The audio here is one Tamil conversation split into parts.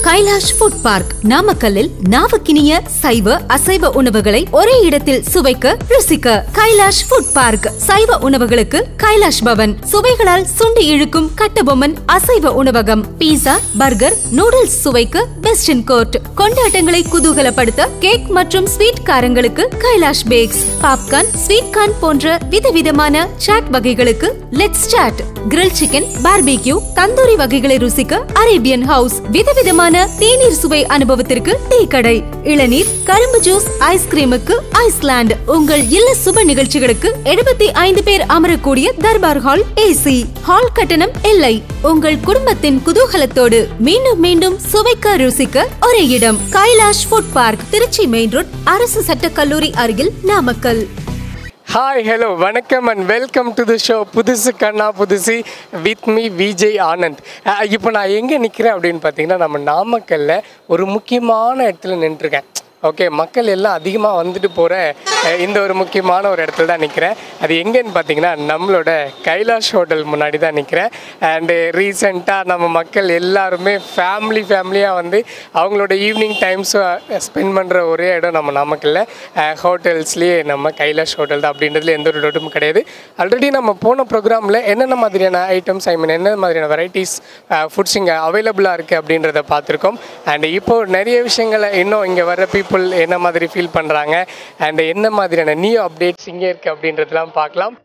கைலாஷ் ஃபுட் பார்க் நாமக்கல்லில் நாவக்கினிய சைவ அசைவ உணவுகளை ஒரே இடத்தில் சுவைக்க ருசிக்க கைலாஷ் ஃபுட் பார்க் சைவ உணவுகளுக்கு கைலாஷ் பவன் சுவைகளால் சுண்டி இழுக்கும் கட்டபொம்மன் அசைவ உணவகம் பீஸா பர்கர் நூடுல்ஸ் சுவைக்க வெஸ்டர்ன் கோர்ட் கொண்டாட்டங்களை குதூகலப்படுத்த கேக் மற்றும் ஸ்வீட் காரங்களுக்கு Kailash bakes popcorn sweet corn போன்ற விதவிதமான சாட் வகைகளுக்கு let's chaat grill chicken barbecue tandoori வகைகளை ருசிக்க அரேபியன் ஹவுஸ் விதவிதமான தேநீர் சுவை அனுபவத்திற்கு டீ கடை இளநீர் கரும்பு ஜூஸ் ஐஸ்கிரீமுக்கு ஐஸ்லாண்ட் உங்கள் இல்ல சுப நிகழ்ச்சிகளுக்கு எழுபத்தி ஐந்து பேர் அமரக்கூடிய தர்பார் ஹால் ஏசி ஹால் கட்டணம் இல்லை உங்கள் குடும்பத்தின் குதூகலத்தோடு மீண்டும் மீண்டும் சுவைக்க ருசிக்க ஒரே இடம் Kailash food park Trichy main road அரசு சட்டக் கல்லூரி அருகில் நாமக்கல் ஹாய் ஹலோ வணக்கம் and welcome to the show புதுசு கண்ணா புதுசு with me Vijay Anand uh இப்போ நான் எங்கே நிற்கிறேன் அப்படின்னு பார்த்தீங்கன்னா நம்ம நாமக்கல்ல ஒரு முக்கியமான இடத்துல நின்றுருக்கேன் ஓகே மக்கள் எல்லாம் அதிகமாக வந்துட்டு போகிற இந்த ஒரு முக்கியமான ஒரு இடத்துல தான் நிற்கிறேன் அது எங்கேன்னு பார்த்தீங்கன்னா நம்மளோட கைலாஷ் ஹோட்டல் முன்னாடி தான் நிற்கிறேன் அண்டு ரீசெண்டாக நம்ம மக்கள் எல்லாருமே ஃபேமிலி ஃபேமிலியாக வந்து அவங்களோட ஈவினிங் டைம்ஸ் ஸ்பெண்ட் பண்ணுற ஒரே இடம் நம்ம நாமக்கல்ல ஹோட்டல்ஸ்லேயே நம்ம கைலாஷ் ஹோட்டல் தான் அப்படின்றதுல எந்த ஒரு டவுட்டும் கிடையாது ஆல்ரெடி நம்ம போன ப்ரோக்ராமில் என்னென்ன மாதிரியான ஐட்டம்ஸ் ஐ மீன் என்ன மாதிரியான வெரைட்டிஸ் ஃபுட்ஸ் இங்கே அவைலபிளாக இருக்குது அப்படின்றத பார்த்துருக்கோம் அண்ட் இப்போது நிறைய விஷயங்களை இன்னும் இங்கே வர பீப்புள் என்ன மாதிரி ஃபீல் பண்ணுறாங்க அண்ட் என்ன மாதிரியான நியூ அப்டேட்ஸ் இங்கே இருக்குது அப்படின்றதெல்லாம் பார்க்கலாம்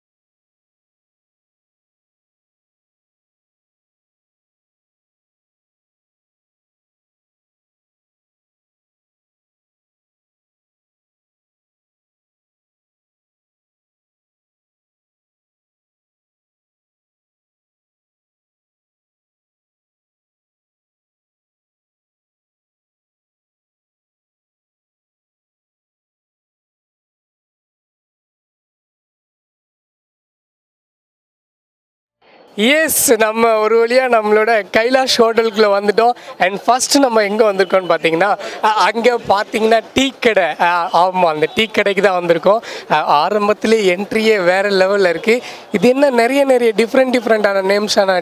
எஸ் நம்ம ஒரு வழியாக நம்மளோட கைலாஷ் ஹோட்டலுக்குள்ளே வந்துட்டோம் அண்ட் ஃபர்ஸ்ட் நம்ம எங்கே வந்திருக்கோம்னு பார்த்தீங்கன்னா அங்கே பார்த்தீங்கன்னா டீ கடை ஆமாம் அந்த டீ கடைக்கு தான் வந்திருக்கோம் அஹ், ஆரம்பத்திலே என்ட்ரியே வேறு லெவலில் இருக்குது இது என்ன நிறைய நிறைய டிஃப்ரெண்ட் டிஃப்ரெண்ட்டான நேம்ஸான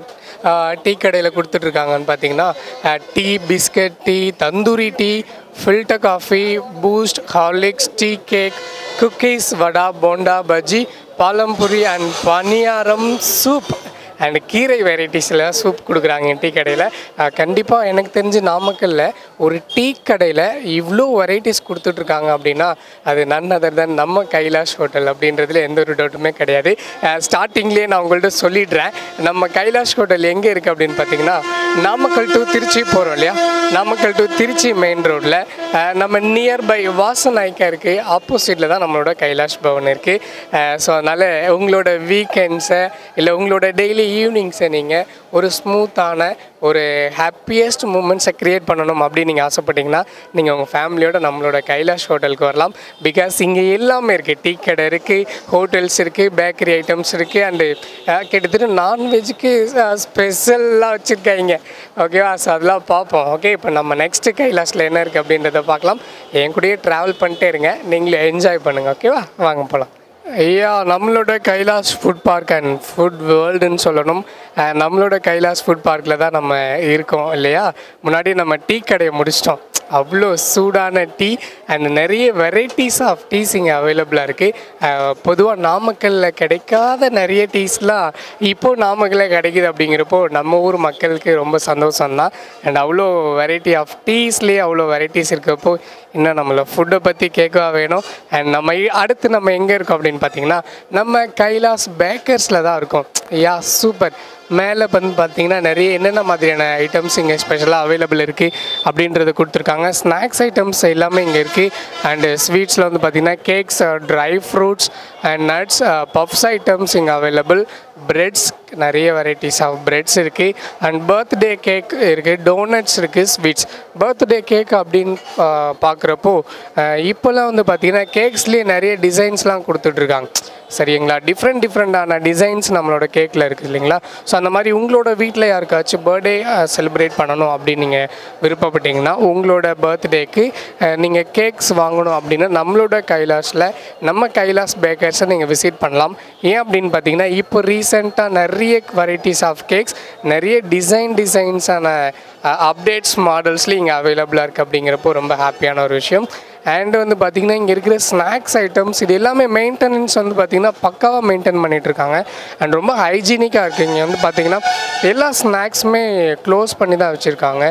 டீ கடையில் கொடுத்துட்ருக்காங்கன்னு பார்த்தீங்கன்னா tea biscuit tea tandoori tea filter coffee Boost Horlicks tea cake cookies vada bonda bajji பாலம்புரி அண்ட் பனியாரம் சூப் அண்ட் கீரை வெரைட்டிஸில் சூப் கொடுக்குறாங்க டீ கடையில் கண்டிப்பாக எனக்கு தெரிஞ்சு நாமக்கல்ல ஒரு டீ கடையில் இவ்வளோ வெரைட்டிஸ் கொடுத்துட்ருக்காங்க அப்படின்னா அது நன் அதர் தன் நம்ம கைலாஷ் ஹோட்டல் அப்படின்றதுல எந்த ஒரு டவுட்டுமே கிடையாது ஸ்டார்டிங்லேயே நான் உங்கள்கிட்ட சொல்லிடுறேன் நம்ம கைலாஷ் ஹோட்டல் எங்கே இருக்குது அப்படின்னு பார்த்தீங்கன்னா நாமக்கல் டு திருச்சி போகிறோம் இல்லையா நாமக்கல் டு திருச்சி மெயின் ரோட்டில் நம்ம நியர்பை வாசநாய்க்கா இருக்குது ஆப்போசிட்டில் தான் நம்மளோட கைலாஷ் பவன் இருக்குது ஸோ அதனால் உங்களோட வீக்கெண்ட்ஸை இல்லை உங்களோட டெய்லி ஈவினிங்ஸை நீங்கள் ஒரு ஸ்மூத்தான ஒரு ஹாப்பியஸ்ட் மூமெண்ட்ஸை க்ரியேட் பண்ணணும் அப்படின்னு நீங்கள் ஆசைப்பட்டீங்கன்னா நீங்கள் உங்கள் ஃபேமிலியோட நம்மளோட கைலாஷ் ஹோட்டலுக்கு வரலாம் பிகாஸ் இங்கே எல்லாமே இருக்குது டீ கடை இருக்குது ஹோட்டல்ஸ் இருக்குது பேக்கரி ஐட்டம்ஸ் இருக்குது அண்டு கிட்டத்தட்ட நான்வெஜ்ஜுக்கு ஸ்பெஷலாக வச்சுருக்காங்க ஓகேவா ஸோ அதெல்லாம் பார்ப்போம் ஓகே இப்போ நம்ம நெக்ஸ்ட்டு கைலாஷில் என்ன இருக்குது அப்படின்றத பார்க்கலாம் என் கூடயே ட்ராவல் பண்ணிட்டே இருங்க நீங்களே என்ஜாய் பண்ணுங்கள் ஓகேவா வாங்க போகலாம் ஐயா நம்மளோட Kailash food park and food வேர்ல்டுன்னு சொல்லணும் அஹ் நம்மளோட கைலாஷ் ஃபுட் பார்க்கில் தான் நம்ம இருக்கோம் இல்லையா முன்னாடி நம்ம டீ கடையை முடிச்சிட்டோம் அவ்வளோ சூடான டீ அண்ட் நிறைய வெரைட்டிஸ் ஆஃப் டீஸ் இங்கே அவைலபிளாக இருக்குது பொதுவாக நாமக்கல்லில் கிடைக்காத நிறைய டீஸ்லாம் இப்போது நாமக்கல்லில் கிடைக்குது அப்படிங்கிறப்போ நம்ம ஊர் மக்களுக்கு ரொம்ப சந்தோஷம்தான் அண்ட் அவ்வளோ வெரைட்டி ஆஃப் டீஸ்லேயே அவ்வளோ வெரைட்டிஸ் இருக்கப்போ இன்னும் நம்மளை ஃபுட்டை பற்றி கேட்கவா வேணும் அண்ட் நம்ம இ- அடுத்து நம்ம எங்கே இருக்கோம் அப்படின்னு பார்த்தீங்கன்னா நம்ம கைலாஸ் பேக்கர்ஸில் தான் இருக்கோம் யா சூப்பர் மேலே வந்து பார்த்தீங்கன்னா நிறைய என்னென்ன மாதிரியான ஐட்டம்ஸ் இங்கே ஸ்பெஷலாக அவைலபிள் இருக்குது அப்படின்றத கொடுத்துருக்காங்க ஸ்நாக்ஸ் ஐட்டம்ஸ் எல்லாமே இங்கே இருக்குது அண்டு ஸ்வீட்ஸில் வந்து பார்த்திங்கன்னா cakes dry fruits and nuts puffs items இங்கே அவைலபிள் பிரெட்ஸ் நிறைய வெரைட்டிஸ் ஆஃப் பிரெட்ஸ் இருக்குது அண்ட் பர்த்டே கேக் இருக்குது டோனட்ஸ் இருக்குது ஸ்வீட்ஸ் பர்த்டே கேக் அப்படின்னு பார்க்குறப்போ இப்போல்லாம் வந்து பார்த்திங்கன்னா கேக்ஸ்லேயே நிறைய டிசைன்ஸ்லாம் கொடுத்துட்ருக்காங்க சரிங்களா டிஃப்ரெண்ட் டிஃப்ரெண்டான டிசைன்ஸ் நம்மளோட கேக்கில் இருக்குது இல்லைங்களா ஸோ அந்த மாதிரி உங்களோட வீட்டில் யாருக்காச்சும் பர்த்டே செலிப்ரேட் பண்ணணும் அப்படின்னு நீங்கள் விருப்பப்பட்டீங்கன்னா உங்களோட பர்த்டேக்கு நீங்கள் கேக்ஸ் வாங்கணும் அப்படின்னா நம்மளோட கைலாஸில் நம்ம கைலாஸ் பேக்கர்ஸை நீங்கள் விசிட் பண்ணலாம் ஏன் அப்படின்னு பார்த்தீங்கன்னா இப்போ ரீசெண்ட் ரீசெண்டாக நிறைய வெரைட்டிஸ் ஆஃப் கேக்ஸ் நிறைய டிசைன் டிசைன்ஸான அப்டேட்ஸ் மாடல்ஸ்லேயும் இங்கே அவைலபிளாக இருக்குது அப்படிங்கிறப்போ ரொம்ப ஹாப்பியான ஒரு விஷயம் அண்ட் வந்து பார்த்திங்கன்னா இங்கே இருக்கிற ஸ்நாக்ஸ் ஐட்டம்ஸ் இது எல்லாமே மெயின்டெனன்ஸ் வந்து பார்த்திங்கன்னா பக்காவாக மெயின்டைன் பண்ணிட்டு இருக்காங்க அண்ட் ரொம்ப ஹைஜீனிக்காக இருக்குது இங்கே வந்து பார்த்திங்கன்னா எல்லா ஸ்நாக்ஸுமே க்ளோஸ் பண்ணி தான் வச்சுருக்காங்க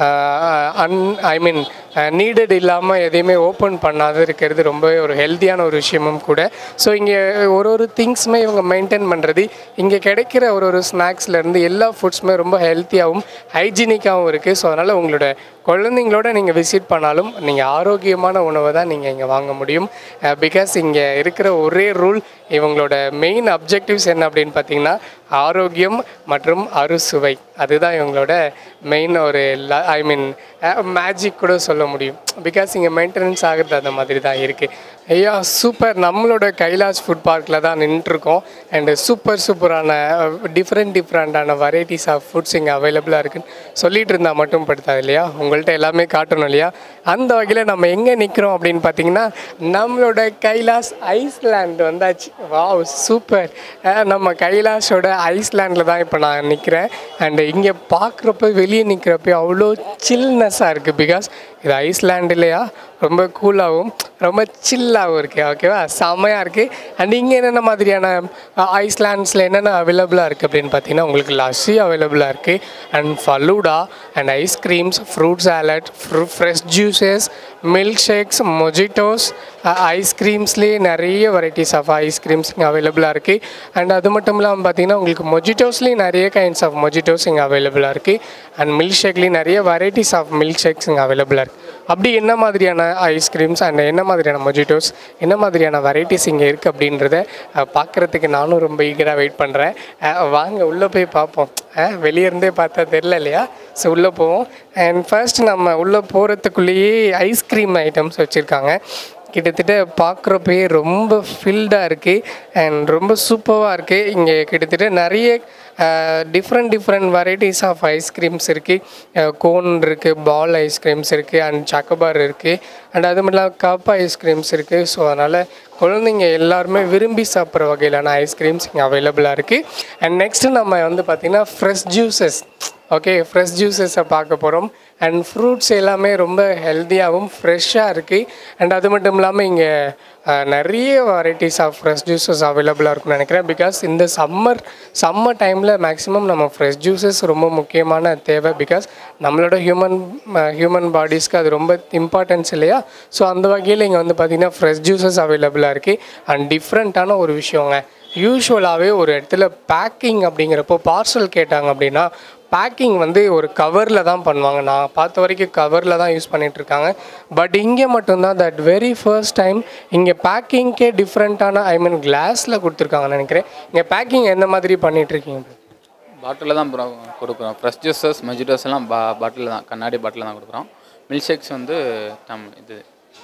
அன் ஐ மீன் நீடட் இல்லாமல் எதையுமே ஓப்பன் பண்ணாத இருக்கிறது ரொம்பவே ஒரு ஹெல்த்தியான ஒரு விஷயமும் கூட ஸோ இங்கே ஒரு ஒரு திங்ஸுமே இவங்க மெயின்டைன் பண்ணுறது இங்கே கிடைக்கிற ஒரு ஒரு ஸ்நாக்ஸ்லேருந்து எல்லா ஃபுட்ஸுமே ரொம்ப ஹெல்த்தியாகவும் ஹைஜீனிக்காகவும் இருக்குது ஸோ அதனால் உங்களோட குழந்தைங்களோட நீங்கள் விசிட் பண்ணாலும் நீங்கள் ஆரோக்கியமான உணவை தான் நீங்கள் இங்கே வாங்க முடியும் பிகாஸ் இங்கே இருக்கிற ஒரே ரூல் இவங்களோட மெயின் அப்ஜெக்டிவ்ஸ் என்ன அப்படின்னு பார்த்தீங்கன்னா ஆரோக்கியம் மற்றும் அறுசுவை அதுதான் இவங்களோட மெயின் ஒரு ஐ மீன் மேஜிக் கூட சொல்ல முடியும் பிகாஸ் இங்கே மெயின்டெனன்ஸ் ஆகிறது அந்த மாதிரி தான் இருக்குது ஐயா சூப்பர் நம்மளோட கைலாஷ் ஃபுட் பார்க்கில் தான் நின்றுருக்கோம் அண்டு சூப்பர் சூப்பரான டிஃப்ரெண்ட் டிஃப்ரெண்ட்டான வெரைட்டிஸ் ஆஃப் ஃபுட்ஸ் இங்கே அவைலபிளாக இருக்குன்னு சொல்லிட்டு இருந்தால் மட்டும் படுத்தாது இல்லையா உங்கள்கிட்ட எல்லாமே காட்டணும் இல்லையா அந்த வகையில் நம்ம எங்கே நிற்கிறோம் அப்படின்னு பார்த்தீங்கன்னா நம்மளோட கைலாஷ் ஐஸ்லேண்ட் வந்தாச்சு வாவ் சூப்பர் நம்ம கைலாஷோட ஐஸ்லேண்டில் தான் இப்போ நான் நிற்கிறேன் அண்டு இங்கே பார்க்குறப்ப வெளியே நிற்கிறப்ப அவ்வளோ சில்னஸ்ஸாக இருக்குது பிகாஸ் இது ஐஸ்லேண்ட் இல்லையா ரொம்ப கூலாகவும் ரொம்ப சில்லாகவும் இருக்குது ஓகேவா செம்மையாக இருக்குது அண்ட் இங்கே என்னென்ன மாதிரியான ஐஸ்லேண்ட்ஸில் என்னென்ன அவைலபிளாக இருக்குது அப்படின்னு பார்த்தீங்கன்னா உங்களுக்கு லஸ்ஸி அவைலபிளாக இருக்குது and falooda and ice creams fruit salad fresh juices milk shakes mojitos ஐஸ்கிரீம்ஸ்லேயே நிறைய வெரைட்டிஸ் ஆஃப் ஐஸ்கிரீம்ஸ் இங்கே அவைலபிளாக இருக்குது அண்ட் அது மட்டும் இல்லாமல் பார்த்தீங்கன்னா உங்களுக்கு மொஜிட்டோஸ்லேயும் நிறைய கைண்ட்ஸ் ஆஃப் மொஜிட்டோஸ் இங்கே அவைலபிளாக இருக்குது அண்ட் மில்க் ஷேக்லேயும் நிறைய வெரைட்டிஸ் ஆஃப் மில்க் ஷேக்ஸ் இங்கே அவைலபிளாக இருக்குது அப்படி என்ன மாதிரியான ஐஸ்கிரீம்ஸ் அண்ட் என்ன மாதிரியான மொஜிட்டோஸ் என்ன மாதிரியான வெரைட்டிஸ் இங்கே இருக்குது அப்படின்றத பார்க்குறதுக்கு நானும் ரொம்ப ஈகராக வெயிட் பண்ணுறேன் வாங்க உள்ளே போய் பார்ப்போம் வெளியே இருந்தே பார்த்தா தெரில இல்லையா ஸோ உள்ளே போவோம் அண்ட் ஃபர்ஸ்ட் நம்ம உள்ளே போகிறதுக்குள்ளேயே ஐஸ்கிரீம் ஐட்டம்ஸ் வச்சுருக்காங்க கிட்டத்தட்ட பார்க்குறப்பயே ரொம்ப ஃபில்டாக இருக்குது அண்ட் ரொம்ப சூப்பராக இருக்குது இங்கே கிட்டத்தட்ட நிறைய different different varieties of ice creams இருக்குது கோன் இருக்குது பால் ஐஸ்கிரீம்ஸ் இருக்குது அண்ட் சாக்கோபார் இருக்குது அண்ட் அது மட்டும் இல்லாமல் கப் ஐஸ்கிரீம்ஸ் இருக்குது ஸோ அதனால் குழந்தைங்க எல்லாருமே விரும்பி சாப்பிட்ற வகையிலான ஐஸ்கிரீம்ஸ் இங்கே அவைலபிளாக இருக்குது அண்ட் நெக்ஸ்ட்டு நம்ம வந்து பார்த்திங்கன்னா ஃப்ரெஷ் ஜூஸஸ் ஓகே ஃப்ரெஷ் ஜூஸஸை பார்க்க போகிறோம் அண்ட் ஃப்ரூட்ஸ் எல்லாமே ரொம்ப ஹெல்த்தியாகவும் ஃப்ரெஷ்ஷாக இருக்குது அண்ட் அது மட்டும் இல்லாமல் இங்கே நிறைய வெரைட்டிஸ் ஆஃப் ஃப்ரெஷ் ஜூஸஸ் அவைலபிளாக இருக்கும்னு நினைக்கிறேன் பிகாஸ் இந்த சம்மர் சம்மர் டைமில் மேக்ஸிமம் நம்ம ஃப்ரெஷ் ஜூஸஸ் ரொம்ப முக்கியமான தேவை பிகாஸ் நம்மளோட ஹியூமன் ஹியூமன் பாடிஸ்க்கு அது ரொம்ப இம்பார்ட்டன்ஸ் இல்லையா ஸோ அந்த வகையில் இங்கே வந்து பார்த்திங்கன்னா ஃப்ரெஷ் ஜூஸஸ் அவைலபிளாக இருக்குது அண்ட் டிஃப்ரெண்ட்டான ஒரு விஷயங்க யூஸ்வலாகவே ஒரு இடத்துல பேக்கிங் அப்படிங்கிறப்போ பார்சல் கேட்டாங்க அப்படின்னா பேக்கிங் வந்து ஒரு கவரில் தான் பண்ணுவாங்க நான் பார்த்த வரைக்கும் கவரில் தான் யூஸ் பண்ணிகிட்ருக்காங்க பட் இங்கே மட்டும்தான் தட் வெரி ஃபர்ஸ்ட் டைம் இங்கே பேக்கிங்க்கே டிஃப்ரெண்ட்டான ஐ மீன் கிளாஸில் கொடுத்துருக்காங்கன்னு நினைக்கிறேன் இங்கே பேக்கிங் எந்த மாதிரி பண்ணிகிட்ருக்கீங்க பாட்டிலில் தான் ப்ரோ கொடுக்குறோம் ஃப்ரெஷ் ஜூஸஸ் மெஜிடோஸ் எல்லாம் பா பாட்டில் தான் கண்ணாடி பாட்டில் தான் கொடுக்குறோம் மில்க் ஷேக்ஸ் வந்து நம் இது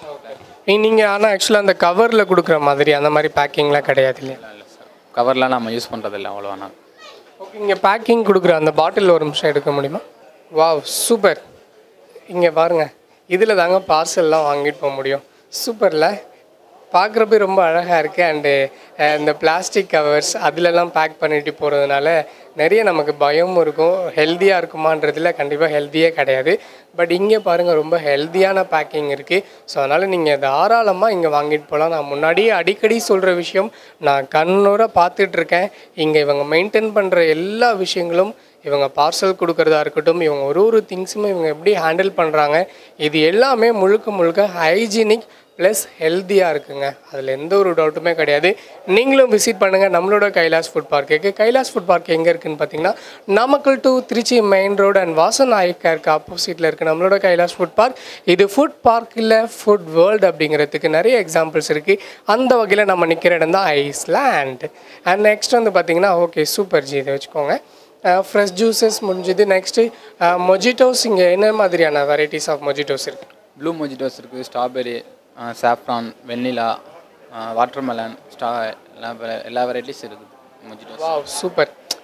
நீங்கள் ஆனால் ஆக்சுவலாக அந்த கவரில் கொடுக்குற மாதிரி அந்த மாதிரி பேக்கிங்லாம் கிடையாது இல்லையா இல்லை சார் கவர்லாம் நம்ம யூஸ் பண்ணுறதில்ல அவ்வளோவா நான் ஓகே இங்கே பேக்கிங் கொடுக்குற அந்த பாட்டில் ஒரு நிமிஷம் எடுக்க முடியுமா வாவ் சூப்பர் இங்கே பாருங்க இதில் தாங்க பார்சல்லாம் வாங்கிட்டு போக முடியும் சூப்பரில் பார்க்குறப்ப ரொம்ப அழகாக இருக்குது அண்டு இந்த பிளாஸ்டிக் கவர்ஸ் அதிலெல்லாம் பேக் பண்ணிட்டு போகிறதுனால நிறைய நமக்கு பயமும் இருக்கும் ஹெல்த்தியாக இருக்குமான்றதுல கண்டிப்பாக ஹெல்த்தியே கிடையாது பட் இங்கே பாருங்கள் ரொம்ப ஹெல்த்தியான பேக்கிங் இருக்குது ஸோ அதனால் நீங்கள் தாராளமாக இங்கே வாங்கிட்டு போகலாம் நான் முன்னாடியே அடிக்கடி சொல்கிற விஷயம் நான் கண்ணோட பார்த்துட்ருக்கேன் இங்கே இவங்க மெயின்டைன் பண்ணுற எல்லா விஷயங்களும் இவங்க பார்சல் கொடுக்குறதா இருக்கட்டும் இவங்க ஒரு ஒரு திங்ஸுமே இவங்க எப்படி ஹேண்டில் பண்ணுறாங்க இது எல்லாமே முழுக்க முழுக்க ஹைஜீனிக் ப்ளஸ் ஹெல்த்தியாக இருக்குங்க அதில் எந்த ஒரு டவுட்டுமே கிடையாது நீங்களும் விசிட் பண்ணுங்கள் நம்மளோட கைலாஸ் ஃபுட் பார்க்குக்கு கைலாஸ் ஃபுட் பார்க் எங்கே இருக்குன்னு பார்த்தீங்கன்னா Namakkal to Trichy main road and Vasan நாயக்காருக்கு ஆப்போசிட்டில் இருக்குது நம்மளோட கைலாஸ் ஃபுட் பார்க் இது ஃபுட் பார்க் இல்லை ஃபுட் வேர்ல்டு அப்படிங்கிறதுக்கு நிறைய எக்ஸாம்பிள்ஸ் இருக்குது அந்த வகையில் நம்ம நிற்கிற இடம் தான் ஐஸ்லேண்ட் அண்ட் நெக்ஸ்ட் வந்து பார்த்தீங்கன்னா ஓகே சூப்பர் ஜி இதை வச்சுக்கோங்க ஃப்ரெஷ் ஜூஸஸ் முடிஞ்சது நெக்ஸ்ட்டு மொஜிட்டோஸ் இங்கே என்ன மாதிரியான வெரைட்டிஸ் ஆஃப் மொஜிட்டோஸ் இருக்குது ப்ளூ மொஜிட்டோஸ் இருக்குது ஸ்ட்ராபெரி சாஃப்ரான் வெண்ணிலா வாட்டர்மெலன் ஸ்டா எல்லா ve- எல்லா வெரைட்டிஸ் இருக்குது மொஜிட்டோஸ் வாவ் சூப்பர்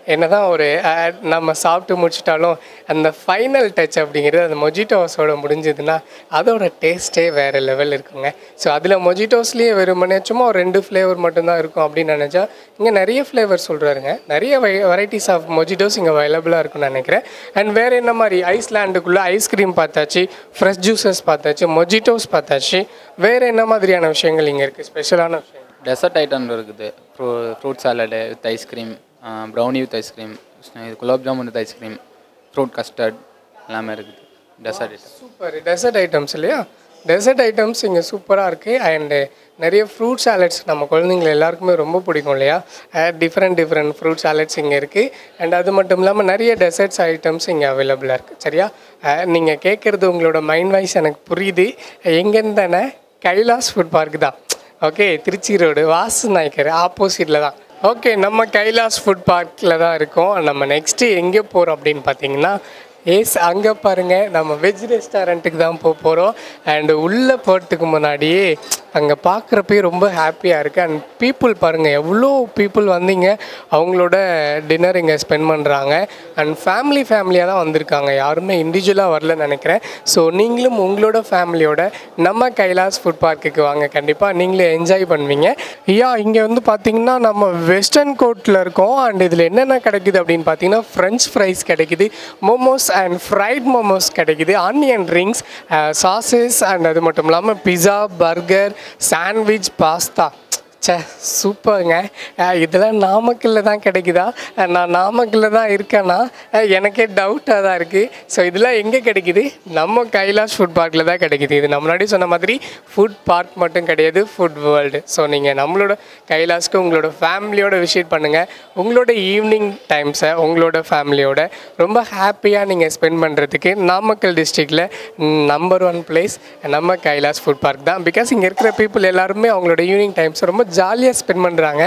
என்னதான் ஒரு அஹ், நம்ம சாப்பிட்டு முடிச்சிட்டாலும் அந்த ஃபைனல் டச் அப்படிங்கிறது அந்த மொஜிட்டோஸோட முடிஞ்சதுன்னா அதோட டேஸ்ட்டே வேறு லெவல் இருக்குங்க ஸோ அதில் மொஜிட்டோஸ்லேயே வெறுமனே சும்மா ஒரு ரெண்டு ஃப்ளேவர் மட்டும்தான் இருக்கும் அப்படின்னு நினச்சா இங்கே நிறைய ஃப்ளேவர் சொல்கிறாருங்க நிறைய வை வெரைட்டிஸ் ஆஃப் மொஜிட்டோஸ் இங்கே அவைலபிளாக இருக்கும்னு நினைக்கிறேன் அண்ட் வேறு என்ன மாதிரி ஐஸ்லாண்டுக்குள்ளே ஐஸ்கிரீம் பார்த்தாச்சு ஃப்ரெஷ் ஜூஸஸ் பார்த்தாச்சு மொஜிட்டோஸ் பார்த்தாச்சு வேறு என்ன மாதிரியான விஷயங்கள் இங்கே இருக்குது ஸ்பெஷலான விஷயம் டெசர்ட் ஐட்டம் இருக்குது ஃப்ரூ fruit salad with ice cream brownie with ice cream இது gulab jamun with ice cream fruit custard எல்லாமே இருக்குது dessert item super dessert items இல்லையா டெசர்ட் ஐட்டம்ஸ் இங்கே சூப்பராக இருக்குது அண்டு நிறைய ஃப்ரூட் சாலட்ஸ் நம்ம குழந்தைங்கள எல்லாருக்குமே ரொம்ப பிடிக்கும் இல்லையா டிஃப்ரெண்ட் டிஃப்ரெண்ட் ஃப்ரூட் சாலட்ஸ் இங்கே இருக்குது அண்ட் அது மட்டும் இல்லாமல் நிறைய டெசர்ட்ஸ் ஐட்டம்ஸ் இங்கே அவைலபிளாக இருக்குது சரியா நீங்கள் கேட்குறது உங்களோட மைண்ட் வாய்ஸ் எனக்கு புரியுது எங்கேருந்து தானே கைலாஸ் ஃபுட் பார்க் தான் ஓகே திருச்சி ரோடு வாசு நாய்க்கர் ஆப்போசிட்டில் தான் ஓகே நம்ம கைலாஸ் ஃபுட் பார்க்கில் தான் இருக்கோம் நம்ம நெக்ஸ்ட்டு எங்கே போகிறோம் அப்படின்னு பார்த்தீங்கன்னா ஏஸ் அங்கே பாருங்கள் நம்ம வெஜ் ரெஸ்டாரண்ட்டுக்கு தான் போக போகிறோம் அண்டு உள்ளே போகிறதுக்கு முன்னாடியே அங்கே பார்க்குறப்பே ரொம்ப ஹாப்பியாக இருக்குது அண்ட் பீப்புள் பாருங்கள் எவ்வளோ பீப்புள் வந்தீங்க அவங்களோட டின்னர் இங்கே ஸ்பெண்ட் பண்ணுறாங்க அண்ட் ஃபேமிலி ஃபேமிலியாக தான் வந்திருக்காங்க யாருமே இண்டிவிஜுவலாக வரலன்னு நினைக்கிறேன் ஸோ நீங்களும் உங்களோட ஃபேமிலியோட நம்ம கைலாஸ் ஃபுட் பார்க்குக்கு வாங்க கண்டிப்பாக நீங்களே என்ஜாய் பண்ணுவீங்க ஐயா இங்கே வந்து பார்த்தீங்கன்னா நம்ம வெஸ்டர்ன் கோட்டில் இருக்கோம் அண்ட் இதில் என்னென்ன கிடைக்குது அப்படின்னு பார்த்தீங்கன்னா ஃப்ரெஞ்ச் ஃப்ரைஸ் கிடைக்குது மோமோஸ் அண்ட் ஃப்ரைட் மோமோஸ் கிடைக்குது ஆனியன் ரிங்ஸ் சாசஸ் அண்ட் அது மட்டும் இல்லாமல் பிஸா பர்கர் சாண்ட்விச் பாஸ்தா ச்சே சூப்பருங்க அஹ் இதெல்லாம் நாமக்கல்ல தான் கிடைக்குதா அஹ் நான் நாமக்கல்ல தான் இருக்கேன்னா அஹ் எனக்கே டவுட்டாக தான் இருக்குது ஸோ இதெல்லாம் எங்கே கிடைக்குது நம்ம கைலாஷ் ஃபுட் பார்க்கில் தான் கிடைக்குது இது நம்ம முன்னாடி சொன்ன மாதிரி ஃபுட் பார்க் மட்டும் கிடையாது ஃபுட் வேர்ல்டு ஸோ நீங்கள் நம்மளோட கைலாஷ்க்கு உங்களோட ஃபேமிலியோட விசிட் பண்ணுங்கள் உங்களோட ஈவினிங் டைம்ஸை உங்களோட ஃபேமிலியோட ரொம்ப ஹாப்பியாக நீங்கள் ஸ்பெண்ட் பண்ணுறதுக்கு நாமக்கல் டிஸ்ட்ரிக்டில் நம்பர் ஒன் பிளேஸ் நம்ம கைலாஷ் ஃபுட் பார்க் தான் பிகாஸ் இங்கே இருக்கிற பீப்புள் எல்லாருமே அவங்களோட ஈவினிங் டைம்ஸ் ரொம்ப ஜாலியாக ஸ்பெண்ட் பண்ணுறாங்க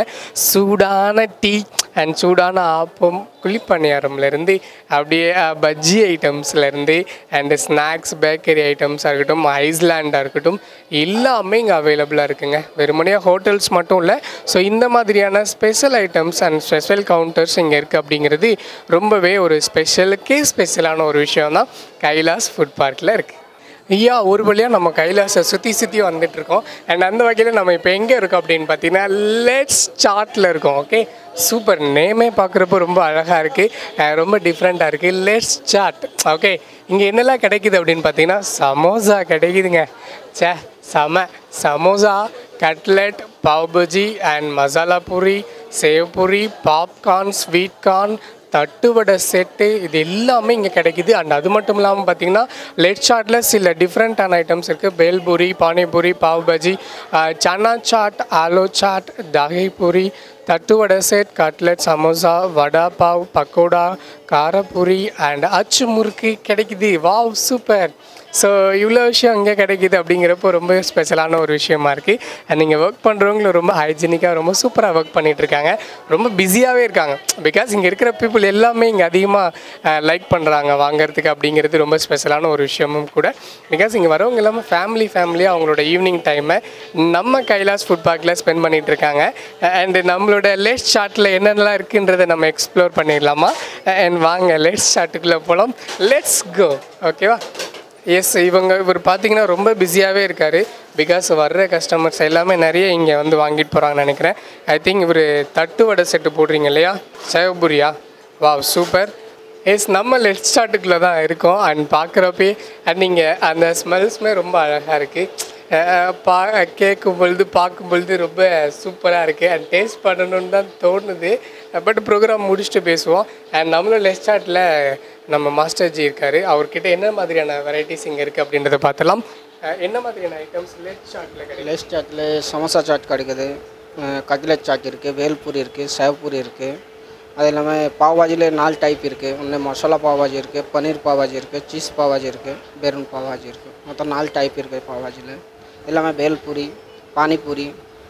சூடான டீ அண்ட் சூடான ஆப்பம் குழிப்பணியாரம்லேருந்து அப்படியே அஹ், பஜ்ஜி ஐட்டம்ஸ்லேருந்து அண்டு ஸ்நாக்ஸ் பேக்கரி ஐட்டம்ஸாக இருக்கட்டும் ஐஸ்லாண்டாக இருக்கட்டும் எல்லாமே இங்கே அவைலபிளாக இருக்குங்க வெறுமனையாக ஹோட்டல்ஸ் மட்டும் இல்லை ஸோ இந்த மாதிரியான special items and special counters இங்கே இருக்குது அப்படிங்கிறது ரொம்பவே ஒரு ஸ்பெஷலுக்கே ஸ்பெஷலான ஒரு விஷயம் தான் கைலாஸ் ஃபுட் பார்க்கில் இருக்குது ஐயா ஒரு வழியாக நம்ம கைலாசை சுற்றி சுற்றி வந்துட்டு இருக்கோம் அண்ட் அந்த வகையில் நம்ம இப்போ எங்கே இருக்கோம் அப்படின்னு பார்த்தீங்கன்னா லெட்ஸ் சார்ட்டில் இருக்கோம் ஓகே சூப்பர் நேமே பார்க்குறப்போ ரொம்ப அழகாக இருக்குது ரொம்ப டிஃப்ரெண்ட்டாக இருக்குது லெட்ஸ் சாட் ஓகே இங்கே என்னெல்லாம் கிடைக்குது அப்படின்னு பார்த்தீங்கன்னா சமோசா கிடைக்குதுங்க சே செம samosa cutlet pav bhaji and masala puri sev puri popcorn sweet corn தட்டுவடை செட்டு இது எல்லாமே இங்கே கிடைக்குது அண்ட் அது மட்டும் இல்லாமல் பார்த்தீங்கன்னா லெட் சாட்டில் சில டிஃப்ரெண்ட்டான ஐட்டம்ஸ் இருக்குது பேல்பூரி பானிபூரி பாவ் பஜி அஹ், சன்னா சாட் ஆலோ சாட் தகை பூரி தட்டுவடை செட் கட்லெட் சமோசா வடா பாவ் பக்கோடா காரப்பூரி அண்ட் அச்சு முறுக்கு கிடைக்குது வாவ் சூப்பர் ஸோ இவ்வளோ விஷயம் அங்கே கிடைக்குது அப்படிங்கிறப்போ ரொம்ப ஸ்பெஷலான ஒரு விஷயமா இருக்குது அண்ட் நீங்கள் ஒர்க் பண்ணுறவங்களும் ரொம்ப ஹைஜீனிக்காக ரொம்ப சூப்பராக ஒர்க் பண்ணிட்டு இருக்காங்க ரொம்ப பிஸியாகவே இருக்காங்க பிகாஸ் இங்கே இருக்கிற பீப்புள் எல்லாமே இங்கே அதிகமாக லைக் பண்ணுறாங்க வாங்குறதுக்கு அப்படிங்கிறது ரொம்ப ஸ்பெஷலான ஒரு விஷயமும் கூட பிகாஸ் இங்கே வரவங்க எல்லாமே ஃபேமிலி ஃபேமிலியாக அவங்களோட ஈவினிங் டைமை நம்ம கைலாஸ் ஃபுட் பார்க்கில் ஸ்பெண்ட் பண்ணிட்டு இருக்காங்க அண்ட் நம்மளோட லேஸ்ட் ஷார்ட்டில் என்னென்னலாம் இருக்குன்றதை நம்ம எக்ஸ்ப்ளோர் பண்ணிடலாமா அண்ட் வாங்க லேஸ்ட் ஷார்ட்டுக்குள்ளே போகலாம் லெட்ஸ் கோ ஓகேவா எஸ் இவங்க இவர் பார்த்தீங்கன்னா ரொம்ப பிஸியாகவே இருக்கார் பிகாஸ் வர்ற கஸ்டமர்ஸ் எல்லாமே நிறைய இங்கே வந்து வாங்கிட்டு போகிறாங்கன்னு நினைக்கிறேன் ஐ திங்க் இவர் தட்டு வடை செட்டு போடுறீங்க இல்லையா சேவபுரியா வாவ் சூப்பர் எஸ் நம்ம லெஃப்ட் ஸ்டார்ட்டுக்குள்ளே தான் இருக்கோம் அண்ட் பார்க்குறப்பே அண்ட் நீங்கள் அந்த ஸ்மெல்ஸுமே ரொம்ப அழகாக இருக்குது பா கேட்கும் பொழுது பார்க்கும் பொழுது ரொம்ப சூப்பராக இருக்குது அண்ட் டேஸ்ட் பண்ணணும்னு தான் தோணுது பட் ப்ரோக்ராம் முடிச்சுட்டு பேசுவோம் அண்ட் நம்மளும் லெஃப்ட் ஸ்டார்ட்டில் நம்ம மாஸ்டர் ஜி இருக்கார் அவர்கிட்ட என்ன மாதிரியான வெரைட்டிஸ் இங்கே இருக்குது அப்படின்றத பார்த்தலாம் அஹ் என்ன மாதிரியான ஐட்டம்ஸ் லெஃப்ட் ஸ்டார்ட்டில் கிடைக்கும் லேஸ் சாட்டில் சமோசா சாட் கிடைக்குது அஹ் கட்லெட் சாட் இருக்குது வேல்பூரி இருக்குது சேவ்பூரி இருக்குது அது இல்லாமல் பாவாஜியில் நாலு டைப் இருக்குது ஒன்று மசாலா பாவாஜி இருக்குது பன்னீர் பாவாஜி இருக்குது சீஸ் பாவாஜி இருக்குது பெரூன் பாவாஜி இருக்குது மொத்தம் நாலு டைப் இருக்குது பாவாஜியில் எல்லாமே பேல்பூரி பானிபூரி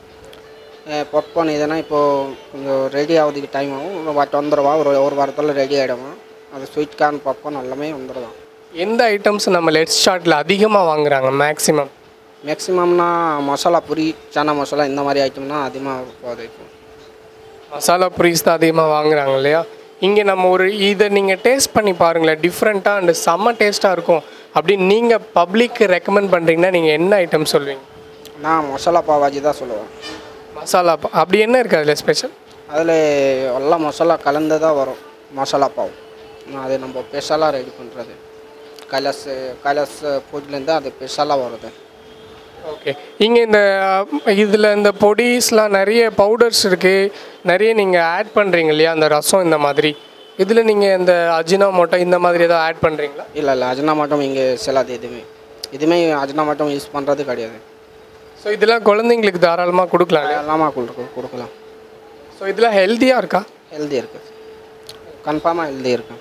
பாப்கார்ன் இதெல்லாம் இப்போது கொஞ்சம் ரெடி ஆகுறதுக்கு டைம் ஆகும் ஒரு வாட்டி வந்துடுவா ஒரு ஒரு வாரத்தில் ரெடி ஆகிடும் அது ஸ்வீட் கார்ன் பாப்கார்ன் எல்லாமே வந்துடுவான் எந்த ஐட்டம்ஸ் நம்ம லெஃப்ட் ஸ்டார்ட்டில் அதிகமாக வாங்குறாங்க மேக்ஸிமம் மேக்ஸிமம்னா மசாலா பூரி சன்னா மசாலா இந்த மாதிரி ஐட்டம்னா அதிகமாக போகுது இப்போ மசாலா பூரிஸ் தான் அதிகமாக வாங்குறாங்க இல்லையா இங்கே நம்ம ஒரு இதை நீங்கள் டேஸ்ட் பண்ணி பாருங்களேன் டிஃப்ரெண்ட்டாக அண்ட் செம்ம டேஸ்ட்டாக இருக்கும் அப்படின்னு நீங்கள் பப்ளிக்கு ரெக்கமெண்ட் பண்ணுறீங்கன்னா நீங்கள் என்ன ஐட்டம் சொல்வீங்க நான் மசாலா பாவாஜி தான் சொல்லுவேன் மசாலா பா- அப்படி என்ன இருக்குது அதில் ஸ்பெஷல் அதில் எல்லாம் மசாலா கலந்து தான் வரும் மசாலா பாவ் அது நம்ம ஸ்பெஷலாக ரெடி பண்ணுறது கைலாஸ் கைலாஸ் ஃபுட்லேருந்து அது ஸ்பெஷலாக வருது ஓகே இங்கே இந்த இதில் இந்த பொடிஸ்லாம் நிறைய பவுடர்ஸ் இருக்குது நிறைய நீங்கள் ஆட் பண்ணுறீங்க இல்லையா அந்த ரசம் இந்த மாதிரி இதில் நீங்கள் இந்த அஜினா மோட்டோ இந்த மாதிரி ஏதாவது ஆட் பண்ணுறீங்களா இல்லை இல்லை அஜினா மட்டும் இங்கே செல்லாது எதுவுமே எதுவுமே அஜினா மட்டும் யூஸ் பண்ணுறது கிடையாது ஸோ இதெல்லாம் குழந்தைங்களுக்கு தாராளமாக கொடுக்கலாம் இல்லையா எல்லாமே கொடுக்க கொடுக்கலாம் ஸோ இதெல்லாம் ஹெல்த்தியாக இருக்கா ஹெல்தி இருக்குது கன்ஃபார்மாக ஹெல்தி இருக்கு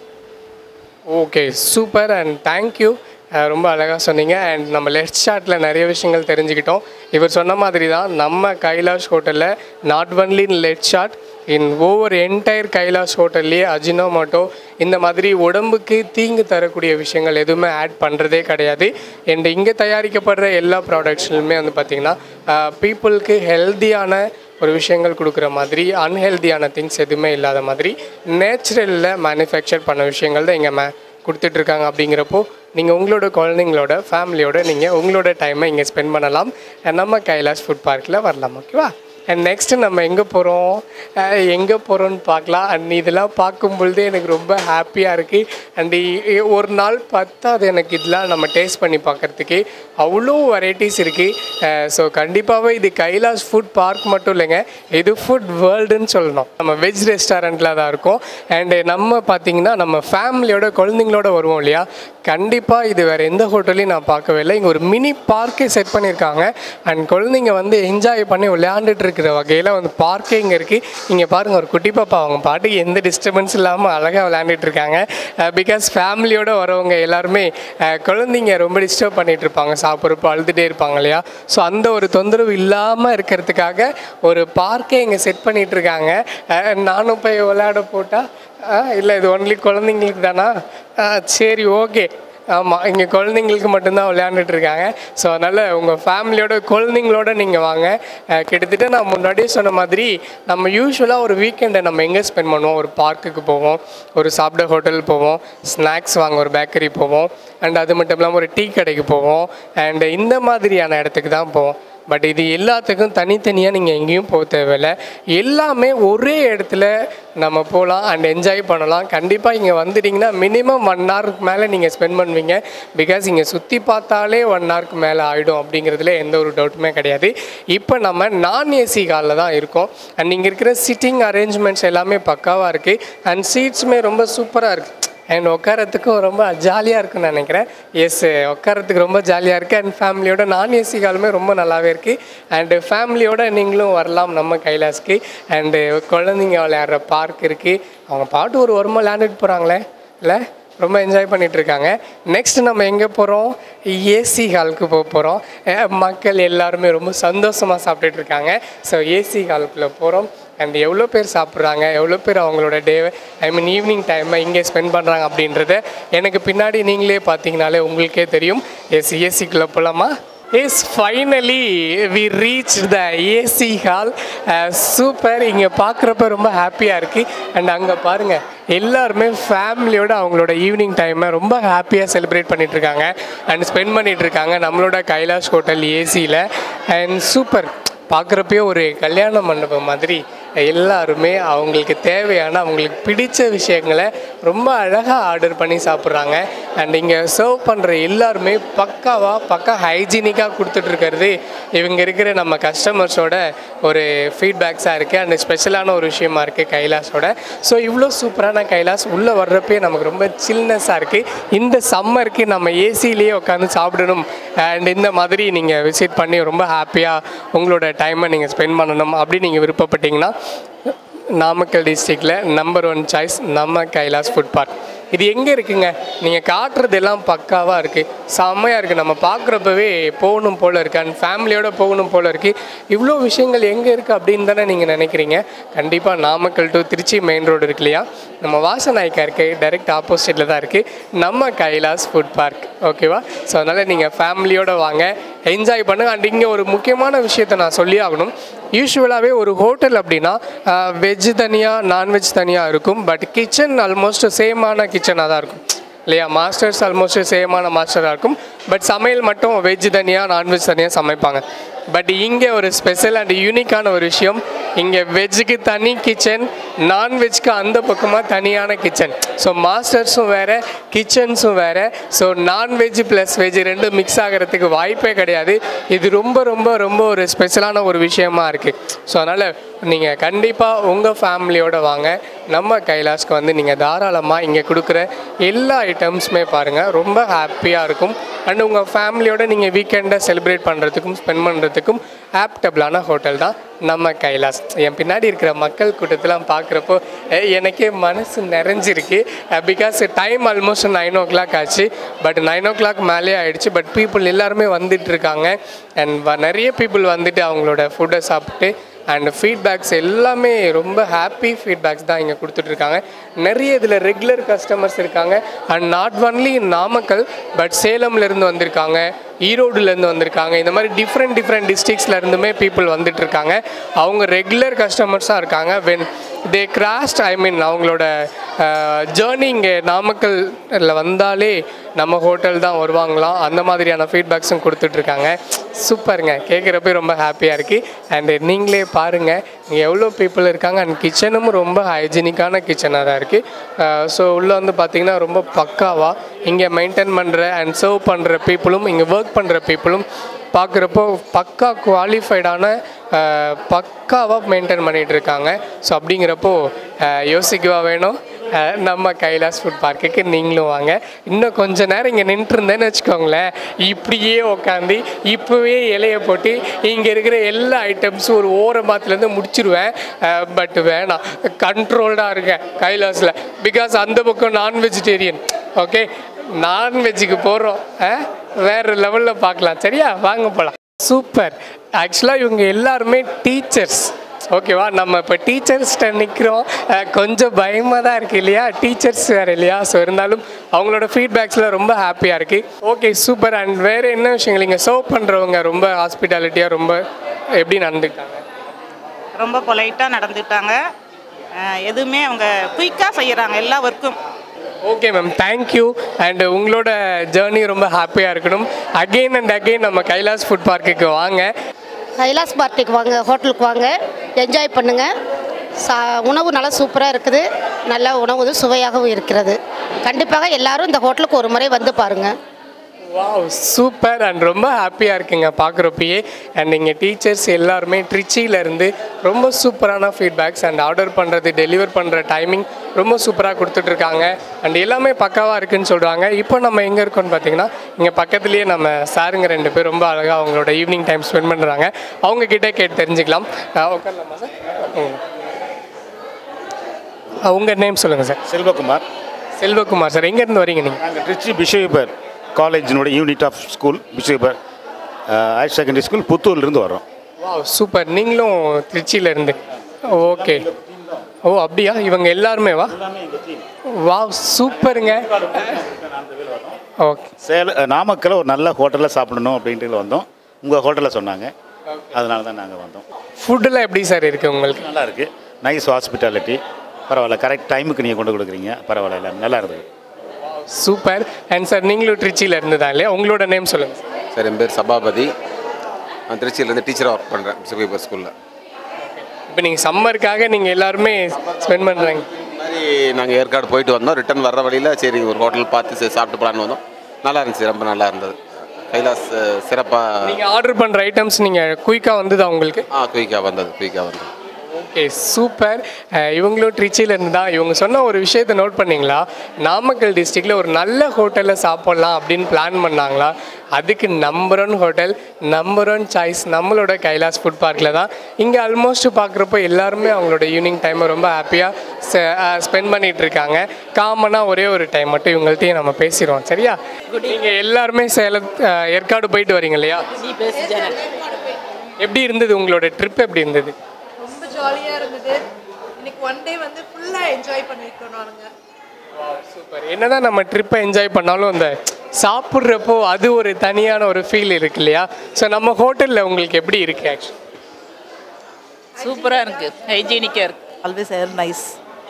ஓகே சூப்பர் அண்ட் தேங்க்யூ ரொம்ப அழகாக சொன்னீங்க அண்ட் நம்ம லெஃப்ட் ஷாட்டில் நிறைய விஷயங்கள் தெரிஞ்சுக்கிட்டோம் இவர் சொன்ன மாதிரி தான் நம்ம கைலாஷ் ஹோட்டலில் not only in left shot in over entire Kailash ஹோட்டல்லையே அஜினோமோட்டோ இந்த மாதிரி உடம்புக்கு தீங்கு தரக்கூடிய விஷயங்கள் எதுவுமே ஆட் பண்ணுறதே கிடையாது அண்ட் இங்கே தயாரிக்கப்படுற எல்லா ப்ராடக்ட்ஸ்லையுமே வந்து பார்த்திங்கன்னா பீப்புளுக்கு ஹெல்த்தியான ஒரு விஷயங்கள் கொடுக்குற மாதிரி அன்ஹெல்தியான திங்ஸ் எதுவுமே இல்லாத மாதிரி நேச்சுரலில் மேனுஃபேக்சர் பண்ண விஷயங்கள் தான் இங்கே மே கொடுத்துட்ருக்காங்க அப்படிங்கிறப்போ நீங்கள் உங்களோட குழந்தைங்களோட ஃபேமிலியோட நீங்கள் உங்களோட டைமை இங்கே ஸ்பெண்ட் பண்ணலாம் நம்ம கைலாஷ் ஃபுட் பார்க்கில் வரலாம் ஓகேவா அண்ட் நெக்ஸ்ட்டு நம்ம எங்கே போகிறோம் எங்கே போகிறோன்னு பார்க்கலாம் அண்ட் இதெல்லாம் பார்க்கும் பொழுதே எனக்கு ரொம்ப ஹாப்பியாக இருக்குது அண்ட் ஒரு நாள் பத்தாது எனக்கு இதெல்லாம் நம்ம டேஸ்ட் பண்ணி பார்க்குறதுக்கு அவ்வளோ வெரைட்டிஸ் இருக்குது ஸோ கண்டிப்பாகவே இது கைலாஷ் ஃபுட் பார்க் மட்டும் இல்லைங்க இது ஃபுட் வேர்ல்டுன்னு சொல்லணும் நம்ம வெஜ் ரெஸ்டாரண்ட்டில் தான் இருக்கோம் அண்டு நம்ம பார்த்தீங்கன்னா நம்ம ஃபேமிலியோட குழந்தைங்களோட வருவோம் இல்லையா கண்டிப்பாக இது வேறு எந்த ஹோட்டலையும் நான் பார்க்கவே இல்லை இங்கே ஒரு மினி பார்க்கே செட் பண்ணியிருக்காங்க அண்ட் குழந்தைங்க வந்து என்ஜாய் பண்ணி விளையாண்டுட்டு இருக்கிற வகையில் வந்து பார்க்கே இங்கே இருக்குது இங்கே பாருங்கள் ஒரு குட்டி பாப்பா அவங்க பாட்டுக்கு எந்த டிஸ்டர்பன்ஸ் இல்லாமல் அழகாக விளையாண்டுட்டு இருக்காங்க பிகாஸ் ஃபேமிலியோட வரவங்க எல்லாருமே அஹ், குழந்தைங்க ரொம்ப டிஸ்டர்ப் பண்ணிட்டு இருப்பாங்க சாப்பிட்றப்போ அழுதுகிட்டே இருப்பாங்க இல்லையா ஸோ அந்த ஒரு தொந்தரவு இல்லாமல் இருக்கிறதுக்காக ஒரு பார்க்கே இங்கே செட் பண்ணிட்டு இருக்காங்க அஹ், நானும் போய் விளையாட போட்டால் இல்லை இது ஒன்லி குழந்தைங்களுக்கு தானா அஹ், சரி ஓகே ஆமாம் இங்கே குழந்தைங்களுக்கு மட்டும்தான் விளையாண்டுட்டு இருக்காங்க ஸோ அதனால் உங்கள் ஃபேமிலியோட குழந்தைங்களோட நீங்கள் வாங்க அஹ் கிட்டத்தட்ட நான் முன்னாடியே சொன்ன மாதிரி நம்ம யூஸ்வலாக ஒரு வீக்கெண்டை நம்ம எங்கே ஸ்பெண்ட் பண்ணுவோம் ஒரு பார்க்குக்கு போவோம் ஒரு சாப்பிட ஹோட்டல் போவோம் ஸ்நாக்ஸ் வாங்க ஒரு பேக்கரி போவோம் அண்ட் அது மட்டும் இல்லாமல் ஒரு டீ கடைக்கு போவோம் அண்ட் இந்த மாதிரியான இடத்துக்கு தான் போவோம் பட் இது எல்லாத்துக்கும் தனித்தனியாக நீங்கள் எங்கேயும் போக தேவையில்ல எல்லாமே ஒரே இடத்துல நம்ம போகலாம் அண்ட் என்ஜாய் பண்ணலாம் கண்டிப்பாக இங்கே வந்துட்டிங்கன்னா மினிமம் ஒன் ஹவருக்கு மேலே நீங்கள் ஸ்பெண்ட் பண்ணுவீங்க பிகாஸ் இங்கே சுற்றி பார்த்தாலே ஒன் ஹவருக்கு மேலே ஆகிடும் அப்படிங்கிறதுல எந்த ஒரு டவுட்டுமே கிடையாது இப்போ நம்ம நான் ஏசி காலில் தான் இருக்கோம் அண்ட் இங்கே இருக்கிற சிட்டிங் அரேஞ்ச்மெண்ட்ஸ் எல்லாமே பக்காவாக இருக்குது அண்ட் சீட்ஸுமே ரொம்ப சூப்பராக இருக்குது அண்ட் உட்காரத்துக்கும் ரொம்ப ஜாலியாக இருக்குன்னு நினைக்கிறேன் எஸ் உட்காரத்துக்கு ரொம்ப ஜாலியாக இருக்குது அண்ட் ஃபேமிலியோட நான் ஏசி காலுமே ரொம்ப நல்லாவே இருக்குது அண்டு ஃபேமிலியோட நீங்களும் வரலாம் நம்ம கைலாஸ்க்கு அண்டு குழந்தைங்க விளையாடுற பார்க் இருக்குது அவங்க பாட்டு ஒரு வருமா விளையாண்டுட்டு போகிறாங்களே இல்லை ரொம்ப என்ஜாய் பண்ணிட்டு இருக்காங்க நெக்ஸ்ட் நம்ம எங்கே போகிறோம் ஏசி ஹாலுக்கு போக போகிறோம் மக்கள் எல்லாருமே ரொம்ப சந்தோஷமாக சாப்பிட்டுட்டு இருக்காங்க ஸோ ஏசி ஹாலுக்குள்ளே போகிறோம் அண்ட் எவ்வளோ பேர் சாப்பிட்றாங்க எவ்வளோ பேர் அவங்களோட டே ஐ மீன் ஈவினிங் டைமை இங்கே ஸ்பெண்ட் பண்ணுறாங்க அப்படின்றத எனக்கு பின்னாடி நீங்களே பார்த்தீங்கனாலே உங்களுக்கே தெரியும் எஸ் ஏசிக்குள்ளே போகலாமா yes finally we reach the AC hall super இங்கே பார்க்குறப்ப ரொம்ப ஹாப்பியாக இருக்குது அண்ட் அங்கே பாருங்கள் எல்லாருமே ஃபேமிலியோட அவங்களோட ஈவினிங் டைமை ரொம்ப ஹாப்பியாக செலிப்ரேட் பண்ணிட்டு இருக்காங்க அண்ட் ஸ்பெண்ட் பண்ணிட்டு இருக்காங்க நம்மளோட கைலாஷ் ஹோட்டல் ஏசியில் அண்ட் சூப்பர் பார்க்குறப்பயே ஒரு கல்யாண மண்டபம் மாதிரி எல்லாருமே அவங்களுக்கு தேவையான அவங்களுக்கு பிடிச்ச விஷயங்களை ரொம்ப அழகாக ஆர்டர் பண்ணி சாப்பிட்றாங்க அண்ட் இங்கே சர்வ் பண்ணுற எல்லாருமே பக்காவாக பக்கா ஹைஜீனிக்காக கொடுத்துட்ருக்கிறது இவங்க இருக்கிற நம்ம கஸ்டமர்ஸோட ஒரு ஃபீட்பேக்ஸாக இருக்குது அண்ட் ஸ்பெஷலான ஒரு விஷயமா இருக்குது கைலாஸோட ஸோ இவ்வளோ சூப்பரான கைலாஸ் உள்ளே வர்றப்பே நமக்கு ரொம்ப சில்னஸாக இருக்குது இந்த சம்மருக்கு நம்ம ஏசிலேயே உட்காந்து சாப்பிடணும் அண்ட் இந்த மாதிரி நீங்கள் விசிட் பண்ணி ரொம்ப ஹாப்பியாக உங்களோட டைமை நீங்கள் ஸ்பெண்ட் பண்ணணும் அப்படி நீங்கள் விருப்பப்பட்டீங்கன்னா நாமக்கல் டிஸ்ட்ரிக்டில் நம்பர் ஒன் சாய்ஸ் நம்ம கைலாஸ் ஃபுட் பார்க் இது எங்கே இருக்குங்க நீங்கள் காட்டுறது எல்லாம் பக்காவாக இருக்குது செம்மையாக இருக்குது நம்ம பார்க்குறப்பவே போகணும் போல் இருக்குது அண்ட் ஃபேமிலியோட போகணும் போல் இருக்குது இவ்வளோ விஷயங்கள் எங்கே இருக்குது அப்படின்னு தானே நீங்கள் நினைக்கிறீங்க கண்டிப்பாக Namakkal to Trichy main road இருக்கு இல்லையா நம்ம வாசநாயக்கா இருக்கு டைரக்ட் ஆப்போசிட்டில் தான் இருக்குது நம்ம கைலாஸ் ஃபுட் பார்க் ஓகேவா ஸோ அதனால் நீங்கள் ஃபேமிலியோட வாங்க என்ஜாய் பண்ணுங்கள் அண்ட் இங்கே ஒரு முக்கியமான விஷயத்தை நான் சொல்லி ஆகணும் யூஸ்வலாகவே ஒரு ஹோட்டல் அப்படின்னா வெஜ் தனியாக நான்வெஜ் தனியாக இருக்கும் பட் கிச்சன் ஆல்மோஸ்ட் சேமான கிச்சனாக தான் இருக்கும் இல்லையா மாஸ்டர்ஸ் ஆல்மோஸ்ட் சேமான மாஸ்டராக இருக்கும் பட் சமையல் மட்டும் வெஜ் தனியாக நான்வெஜ் தனியாக சமைப்பாங்க பட் இங்கே ஒரு ஸ்பெஷல் அண்ட் யூனிக்கான ஒரு விஷயம் இங்கே வெஜ்ஜுக்கு தனி கிச்சன் நான்வெஜ்க்கு அந்த பக்கமாக தனியான கிச்சன் ஸோ மாஸ்டர்ஸும் வேறு கிச்சன்ஸும் வேறு ஸோ நான்வெஜ் ப்ளஸ் வெஜ் ரெண்டும் மிக்ஸ் ஆகிறதுக்கு வாய்ப்பே கிடையாது இது ரொம்ப ரொம்ப ரொம்ப ஒரு ஸ்பெஷலான ஒரு விஷயமா இருக்குது ஸோ அதனால் நீங்கள் கண்டிப்பாக உங்கள் ஃபேமிலியோட வாங்க நம்ம கைலாஷ்க்கு வந்து நீங்கள் தாராளமாக இங்கே கொடுக்குற எல்லா ஐட்டம்ஸுமே பாருங்கள் ரொம்ப ஹாப்பியாக இருக்கும் அண்ட் உங்கள் ஃபேமிலியோட நீங்கள் வீக்கெண்டை செலிப்ரேட் பண்ணுறதுக்கும் ஸ்பெண்ட் பண்ணுறதுக்கும் ஆப்டபிளான ஹோட்டல் தான் நம்ம கைலாஸ் என் பின்னாடி இருக்கிற மக்கள் கூட்டத்தெலாம் பார்க்குறப்போ எனக்கே மனசு நிறைஞ்சிருக்கு because time almost nine o'clock ஆச்சு பட் நைன் ஓ கிளாக் மேலே ஆயிடுச்சு பட் பீப்புள் எல்லாருமே வந்துட்டு இருக்காங்க அண்ட் நிறைய பீப்புள் வந்துட்டு அவங்களோட ஃபுட்டை சாப்பிட்டு அண்ட் ஃபீட்பேக்ஸ் எல்லாமே ரொம்ப ஹாப்பி ஃபீட்பேக்ஸ் தான் இங்கே கொடுத்துட்ருக்காங்க நிறைய இதில் ரெகுலர் கஸ்டமர்ஸ் இருக்காங்க and not only Namakkal but சேலம்லேருந்து வந்திருக்காங்க ஈரோடுலேருந்து வந்திருக்காங்க இந்த மாதிரி டிஃப்ரெண்ட் டிஃப்ரெண்ட் டிஸ்ட்ரிக்ஸ்ல இருந்துமே பீப்புள் வந்துட்டு இருக்காங்க அவங்க ரெகுலர் கஸ்டமர்ஸாக இருக்காங்க வென் தே கிராஸ்ட் ஐ மீன் அவங்களோட ஜேர்னி இங்கே நாமக்கல்ல வந்தாலே நம்ம ஹோட்டல் தான் வருவாங்களாம் அந்த மாதிரியான ஃபீட்பேக்ஸும் கொடுத்துட்ருக்காங்க சூப்பருங்க கேட்குறப்ப ரொம்ப ஹாப்பியாக இருக்குது அண்டு நீங்களே பாருங்கள் இங்கே எவ்வளோ பீப்புள் இருக்காங்க அண்ட் கிச்சனும் ரொம்ப ஹைஜீனிக்கான கிச்சனாக தான் இருக்குது ஸோ உள்ளே வந்து பார்த்திங்கன்னா ரொம்ப பக்காவாக இங்கே மெயின்டைன் பண்ணுற அண்ட் சர்வ் பண்ணுற பீப்புளும் இங்கே ஒர்க் பண்ணுற பீப்புளும் பார்க்குறப்போ பக்கா குவாலிஃபைடான பக்காவாக மெயின்டைன் பண்ணிகிட்டு இருக்காங்க ஸோ அப்படிங்கிறப்போ அஹ், யோசிக்கவா வேணும் அஹ், நம்ம கைலாஸ் ஃபுட் பார்க்குக்கு நீங்களும் வாங்க இன்னும் கொஞ்ச நேரம் இங்கே நின்றுருந்தேன்னு வச்சுக்கோங்களேன் இப்படியே உட்காந்து இப்போவே இலையை போட்டு இங்கே இருக்கிற எல்லா ஐட்டம்ஸும் ஒரு ஓரமாத்துலேருந்து முடிச்சிருவேன் பட் வேணாம் கண்ட்ரோல்டாக இருக்கேன் கைலாஸில் பிகாஸ் அந்த பக்கம் நான் வெஜிடேரியன் ஓகே நான்வெஜ்ஜுக்கு போகிறோம் வேறு லெவலில் பார்க்கலாம் சரியா வாங்க போகலாம் சூப்பர் ஆக்சுவலாக இவங்க எல்லாருமே டீச்சர்ஸ் ஓகேவா நம்ம இப்போ டீச்சர்ஸ்கிட்ட நிற்கிறோம் கொஞ்சம் பயமாக தான் இருக்குது இல்லையா டீச்சர்ஸ் வேறு இல்லையா ஸோ இருந்தாலும் அவங்களோட ஃபீட்பேக்ஸில் ரொம்ப ஹாப்பியாக இருக்குது ஓகே சூப்பர் அண்ட் வேறு என்ன விஷயங்கள் இங்கே சர்வ் பண்ணுறவங்க ரொம்ப ஹாஸ்பிட்டாலிட்டியாக ரொம்ப எப்படி நடந்துக்கிட்டாங்க ரொம்ப பொலைட்டாக நடந்துட்டாங்க அஹ் எதுவுமே அவங்க குயிக்காக செய்கிறாங்க எல்லா ஒர்க்கும் ஓகே மேம் தேங்க்யூ அண்ட் உங்களோட ஜேர்னி ரொம்ப ஹாப்பியாக இருக்கணும் அகெயின் அண்ட் அகெயின் நம்ம கைலாஸ் ஃபுட் பார்க்குக்கு வாங்க கைலாஸ் பார்ட்டிக்கு வாங்க ஹோட்டலுக்கு வாங்க என்ஜாய் பண்ணுங்கள் சா உணவு நல்லா சூப்பராக இருக்குது நல்ல உணவு சுவையாகவும் இருக்கிறது கண்டிப்பாக எல்லாரும் இந்த ஹோட்டலுக்கு ஒரு முறை வந்து பாருங்கள் வாவ் சூப்பர் அண்ட் ரொம்ப ஹாப்பியாக இருக்குங்க பார்க்குறப்பயே அண்ட் இங்கே டீச்சர்ஸ் எல்லாருமே ட்ரிச்சியிலேருந்து ரொம்ப சூப்பரான ஃபீட்பேக்ஸ் அண்ட் ஆர்டர் பண்ணுறது டெலிவர் பண்ணுற டைமிங் ரொம்ப சூப்பராக கொடுத்துட்ருக்காங்க அண்ட் எல்லாமே பக்காவாக இருக்குன்னு சொல்கிறாங்க இப்போ நம்ம எங்கே இருக்கோம்னு பார்த்தீங்கன்னா இங்கே பக்கத்துலேயே நம்ம சாருங்க ரெண்டு பேர் ரொம்ப அழகாக அவங்களோட ஈவினிங் டைம் ஸ்பெண்ட் பண்ணுறாங்க அவங்க கிட்டே கேட்டு தெரிஞ்சுக்கலாம் அஹ் உட்காரலாமா சார் உங்கள் நேம் சொல்லுங்கள் சார் செல்வகுமார் செல்வகுமார் சார் எங்கேருந்து வரீங்க நீங்கள் நாங்கள் திருச்சி பிஷேபர் காலேஜினுடைய unit of school Bishop Heber higher secondary school புத்தூர்லேருந்து வரோம் வாவ் சூப்பர் நீங்களும் திருச்சியில இருந்து ஓகே ஓ அப்படியா இவங்க எல்லாருமே வா வாவ் சூப்பருங்க ஓகே சேல நாமக்கல்ல ஒரு நல்ல ஹோட்டலில் சாப்பிடணும் அப்படின்ட்டு வந்தோம் உங்கள் ஹோட்டலில் சொன்னாங்க அதனால தான் நாங்கள் வந்தோம் ஃபுட்டெல்லாம் எப்படி சார் இருக்குது உங்களுக்கு நல்லா இருக்குது நைஸ் ஹாஸ்பிட்டாலிட்டி பரவாயில்ல கரெக்ட் டைமுக்கு நீங்கள் கொண்டு கொடுக்குறீங்க பரவாயில்ல எல்லாம் நல்லா இருந்தது சூப்பர் அண்ட் சார் நீங்களும் திருச்சியில இருந்து தான் இல்லையா உங்களோட நேம் சொல்லுங்கள் சார் என் பேர் சபாபதி நான் திருச்சியிலேருந்து டீச்சராக ஒர்க் பண்ணுறேன் சிவகங்கை ஸ்கூலில் இப்போ நீங்கள் சம்மருக்காக நீங்கள் எல்லாருமே ஸ்பெண்ட் பண்ணுறாங்க மாதிரி நாங்கள் ஏற்காடு போயிட்டு வந்தோம் ரிட்டர்ன் வர்ற வழியில் சரி ஒரு ஹோட்டல் பார்த்து சரி சாப்பிட்டு போலான்னு வந்தோம் நல்லா இருந்துச்சு ரொம்ப நல்லா இருந்தது கைலாஸ் சிறப்பாக நீங்கள் ஆர்டர் பண்ணுற ஐட்டம்ஸ் நீங்கள் குயிக்காக வந்ததா உங்களுக்கு ஆ குயிக்காக வந்தது குயிக்காக வந்தது ஓகே சூப்பர் அஹ் இவங்களும் ட்ரிச்சியில் இருந்து தான் இவங்க சொன்ன ஒரு விஷயத்தை நோட் பண்ணீங்களா நாமக்கல் டிஸ்ட்ரிக்டில் ஒரு நல்ல ஹோட்டலில் சாப்பிட்லாம் அப்படின்னு பிளான் பண்ணாங்களா அதுக்கு number one hotel number one choice நம்மளோட கைலாஸ் ஃபுட் பார்க்கில் தான் இங்கே ஆல்மோஸ்ட் பார்க்குறப்போ எல்லாருமே அவங்களோட ஈவினிங் டைமை ரொம்ப ஹாப்பியாக ஸ்பெண்ட் பண்ணிட்டு இருக்காங்க காமனாக ஒரே ஒரு டைம் மட்டும் இவங்கள்ட்டையும் நம்ம பேசிடுவோம் சரியா நீங்கள் எல்லாருமே சேலம் அஹ் ஏற்காடு போயிட்டு வரீங்க இல்லையா எப்படி இருந்தது உங்களோட ட்ரிப் எப்படி இருந்தது ரொம்ப ஜாலியாக இருந்தது இன்னைக்கு ஒன் டே வந்து ஃபுல்லாக என்ஜாய் பண்ணியிருக்கோம் நானுங்க சூப்பர் என்னதான் நம்ம ட்ரிப்பை என்ஜாய் பண்ணாலும் அந்த சாப்பிட்றப்போ அது ஒரு தனியான ஒரு ஃபீல் இருக்கு இல்லையா ஸோ நம்ம ஹோட்டலில் உங்களுக்கு எப்படி இருக்கு ஆக்சுவலி சூப்பராக இருக்குது ஹைஜீனிக்காக இருக்குது always are nice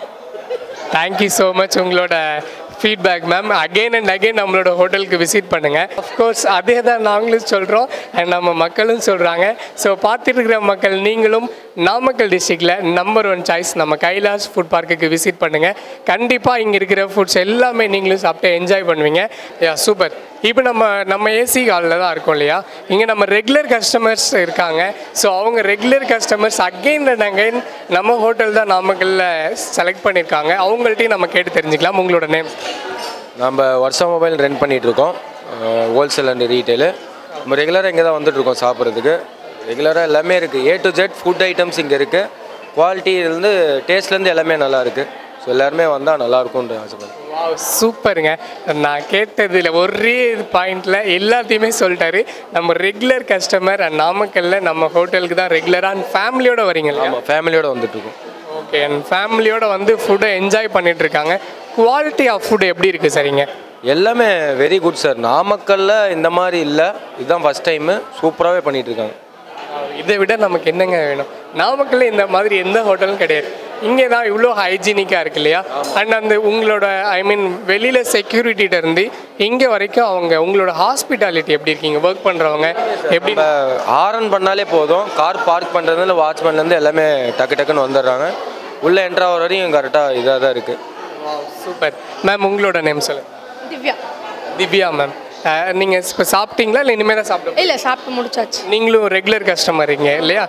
thank you so much உங்களோட feedback ma'am again and again நம்மளோட ஹோட்டலுக்கு விசிட் பண்ணுங்கள் அஃப்கோர்ஸ் அதே தான் நாங்களும் சொல்கிறோம் அண்ட் நம்ம மக்களும் சொல்கிறாங்க ஸோ பார்த்துட்டு இருக்கிற மக்கள் நீங்களும் நாமக்கல் டிஸ்ட்ரிக்டில் நம்பர் ஒன் சாய்ஸ் நம்ம கைலாஸ் ஃபுட் பார்க்குக்கு விசிட் பண்ணுங்கள் கண்டிப்பாக இங்கே இருக்கிற ஃபுட்ஸ் எல்லாமே நீங்களும் சாப்பிட்டு என்ஜாய் பண்ணுவீங்க யா சூப்பர் இப்போ நம்ம நம்ம ஏசி ஹாலில் தான் இருக்கோம் இல்லையா இங்கே நம்ம ரெகுலர் கஸ்டமர்ஸ் இருக்காங்க ஸோ அவங்க regular customers again and again நம்ம ஹோட்டல் தான் நாமக்கல்ல செலக்ட் பண்ணியிருக்காங்க அவங்கள்ட்டையும் நம்ம கேட்டு தெரிஞ்சுக்கலாம் உங்களோட நேம் நம்ம வருஷா மொபைல் ரெண்ட் பண்ணிகிட்டு இருக்கோம் ஹோல்சேல் அண்ட் ரீட்டெயிலு நம்ம ரெகுலராக இங்கே தான் வந்துட்டு இருக்கோம் சாப்பிட்றதுக்கு ரெகுலராக எல்லாமே இருக்குது A to Z food items இங்கே இருக்குது குவாலிட்டிலேருந்து டேஸ்ட்லேருந்து எல்லாமே நல்லா இருக்குது ஸோ எல்லாருமே வந்தால் நல்லாயிருக்கும்ன்ற ஆசைப்படுறேன் வாவ் சூப்பருங்க நான் கேட்டதில் ஒரே பாயிண்டில் எல்லாத்தையுமே சொல்லிட்டாரு நம்ம ரெகுலர் கஸ்டமர் அண்ட் நாமக்கல்ல நம்ம ஹோட்டலுக்கு தான் ரெகுலராக அண்ட் ஃபேமிலியோட வரீங்க இல்லையா ஆமாம் ஃபேமிலியோடு வந்துட்டுருக்கோம் ஓகே அண்ட் ஃபேமிலியோட வந்து ஃபுட்டை என்ஜாய் பண்ணிட்டு இருக்காங்க குவாலிட்டி ஆஃப் ஃபுட் எப்படி இருக்குது சரிங்க எல்லாமே வெரி குட் சார் நாமக்கல்ல இந்த மாதிரி இல்லை இதுதான் ஃபஸ்ட் டைமு சூப்பராகவே பண்ணிகிட்டு இருக்காங்க இதை விட நமக்கு என்னங்க வேணும் நாமக்கல்ல இந்த மாதிரி எந்த ஹோட்டலும் கிடையாது இங்கே தான் இவ்வளோ ஹைஜீனிக்காக இருக்கு இல்லையா அண்ட் அந்த உங்களோட ஐ மீன் வெளியில் செக்யூரிட்டிகிட்ட இருந்து இங்கே வரைக்கும் அவங்க உங்களோட ஹாஸ்பிட்டாலிட்டி எப்படி இருக்கீங்க ஒர்க் பண்ணுறவங்க எப்படி ஹாரன் பண்ணாலே போதும் கார் பார்க் பண்ணுறதுல வாட்ச்மேன்லேருந்து எல்லாமே டக்கு டக்குன்னு வந்துடுறாங்க உள்ளே என்ட்ரு ஆகிற வரையும் கரெக்டாக இதாக தான் இருக்குது சூப்பர் மேம் உங்களோட நேம் சொல்லுங்கள் திவ்யா திவ்யா மேம் நீங்கள் இப்போ சாப்பிட்டீங்களா இல்லை இனிமேல் தான் சாப்பிட்டு இல்லை சாப்பிட்டு முடிச்சாச்சு நீங்களும் ரெகுலர் கஸ்டமர் இங்கே இல்லையா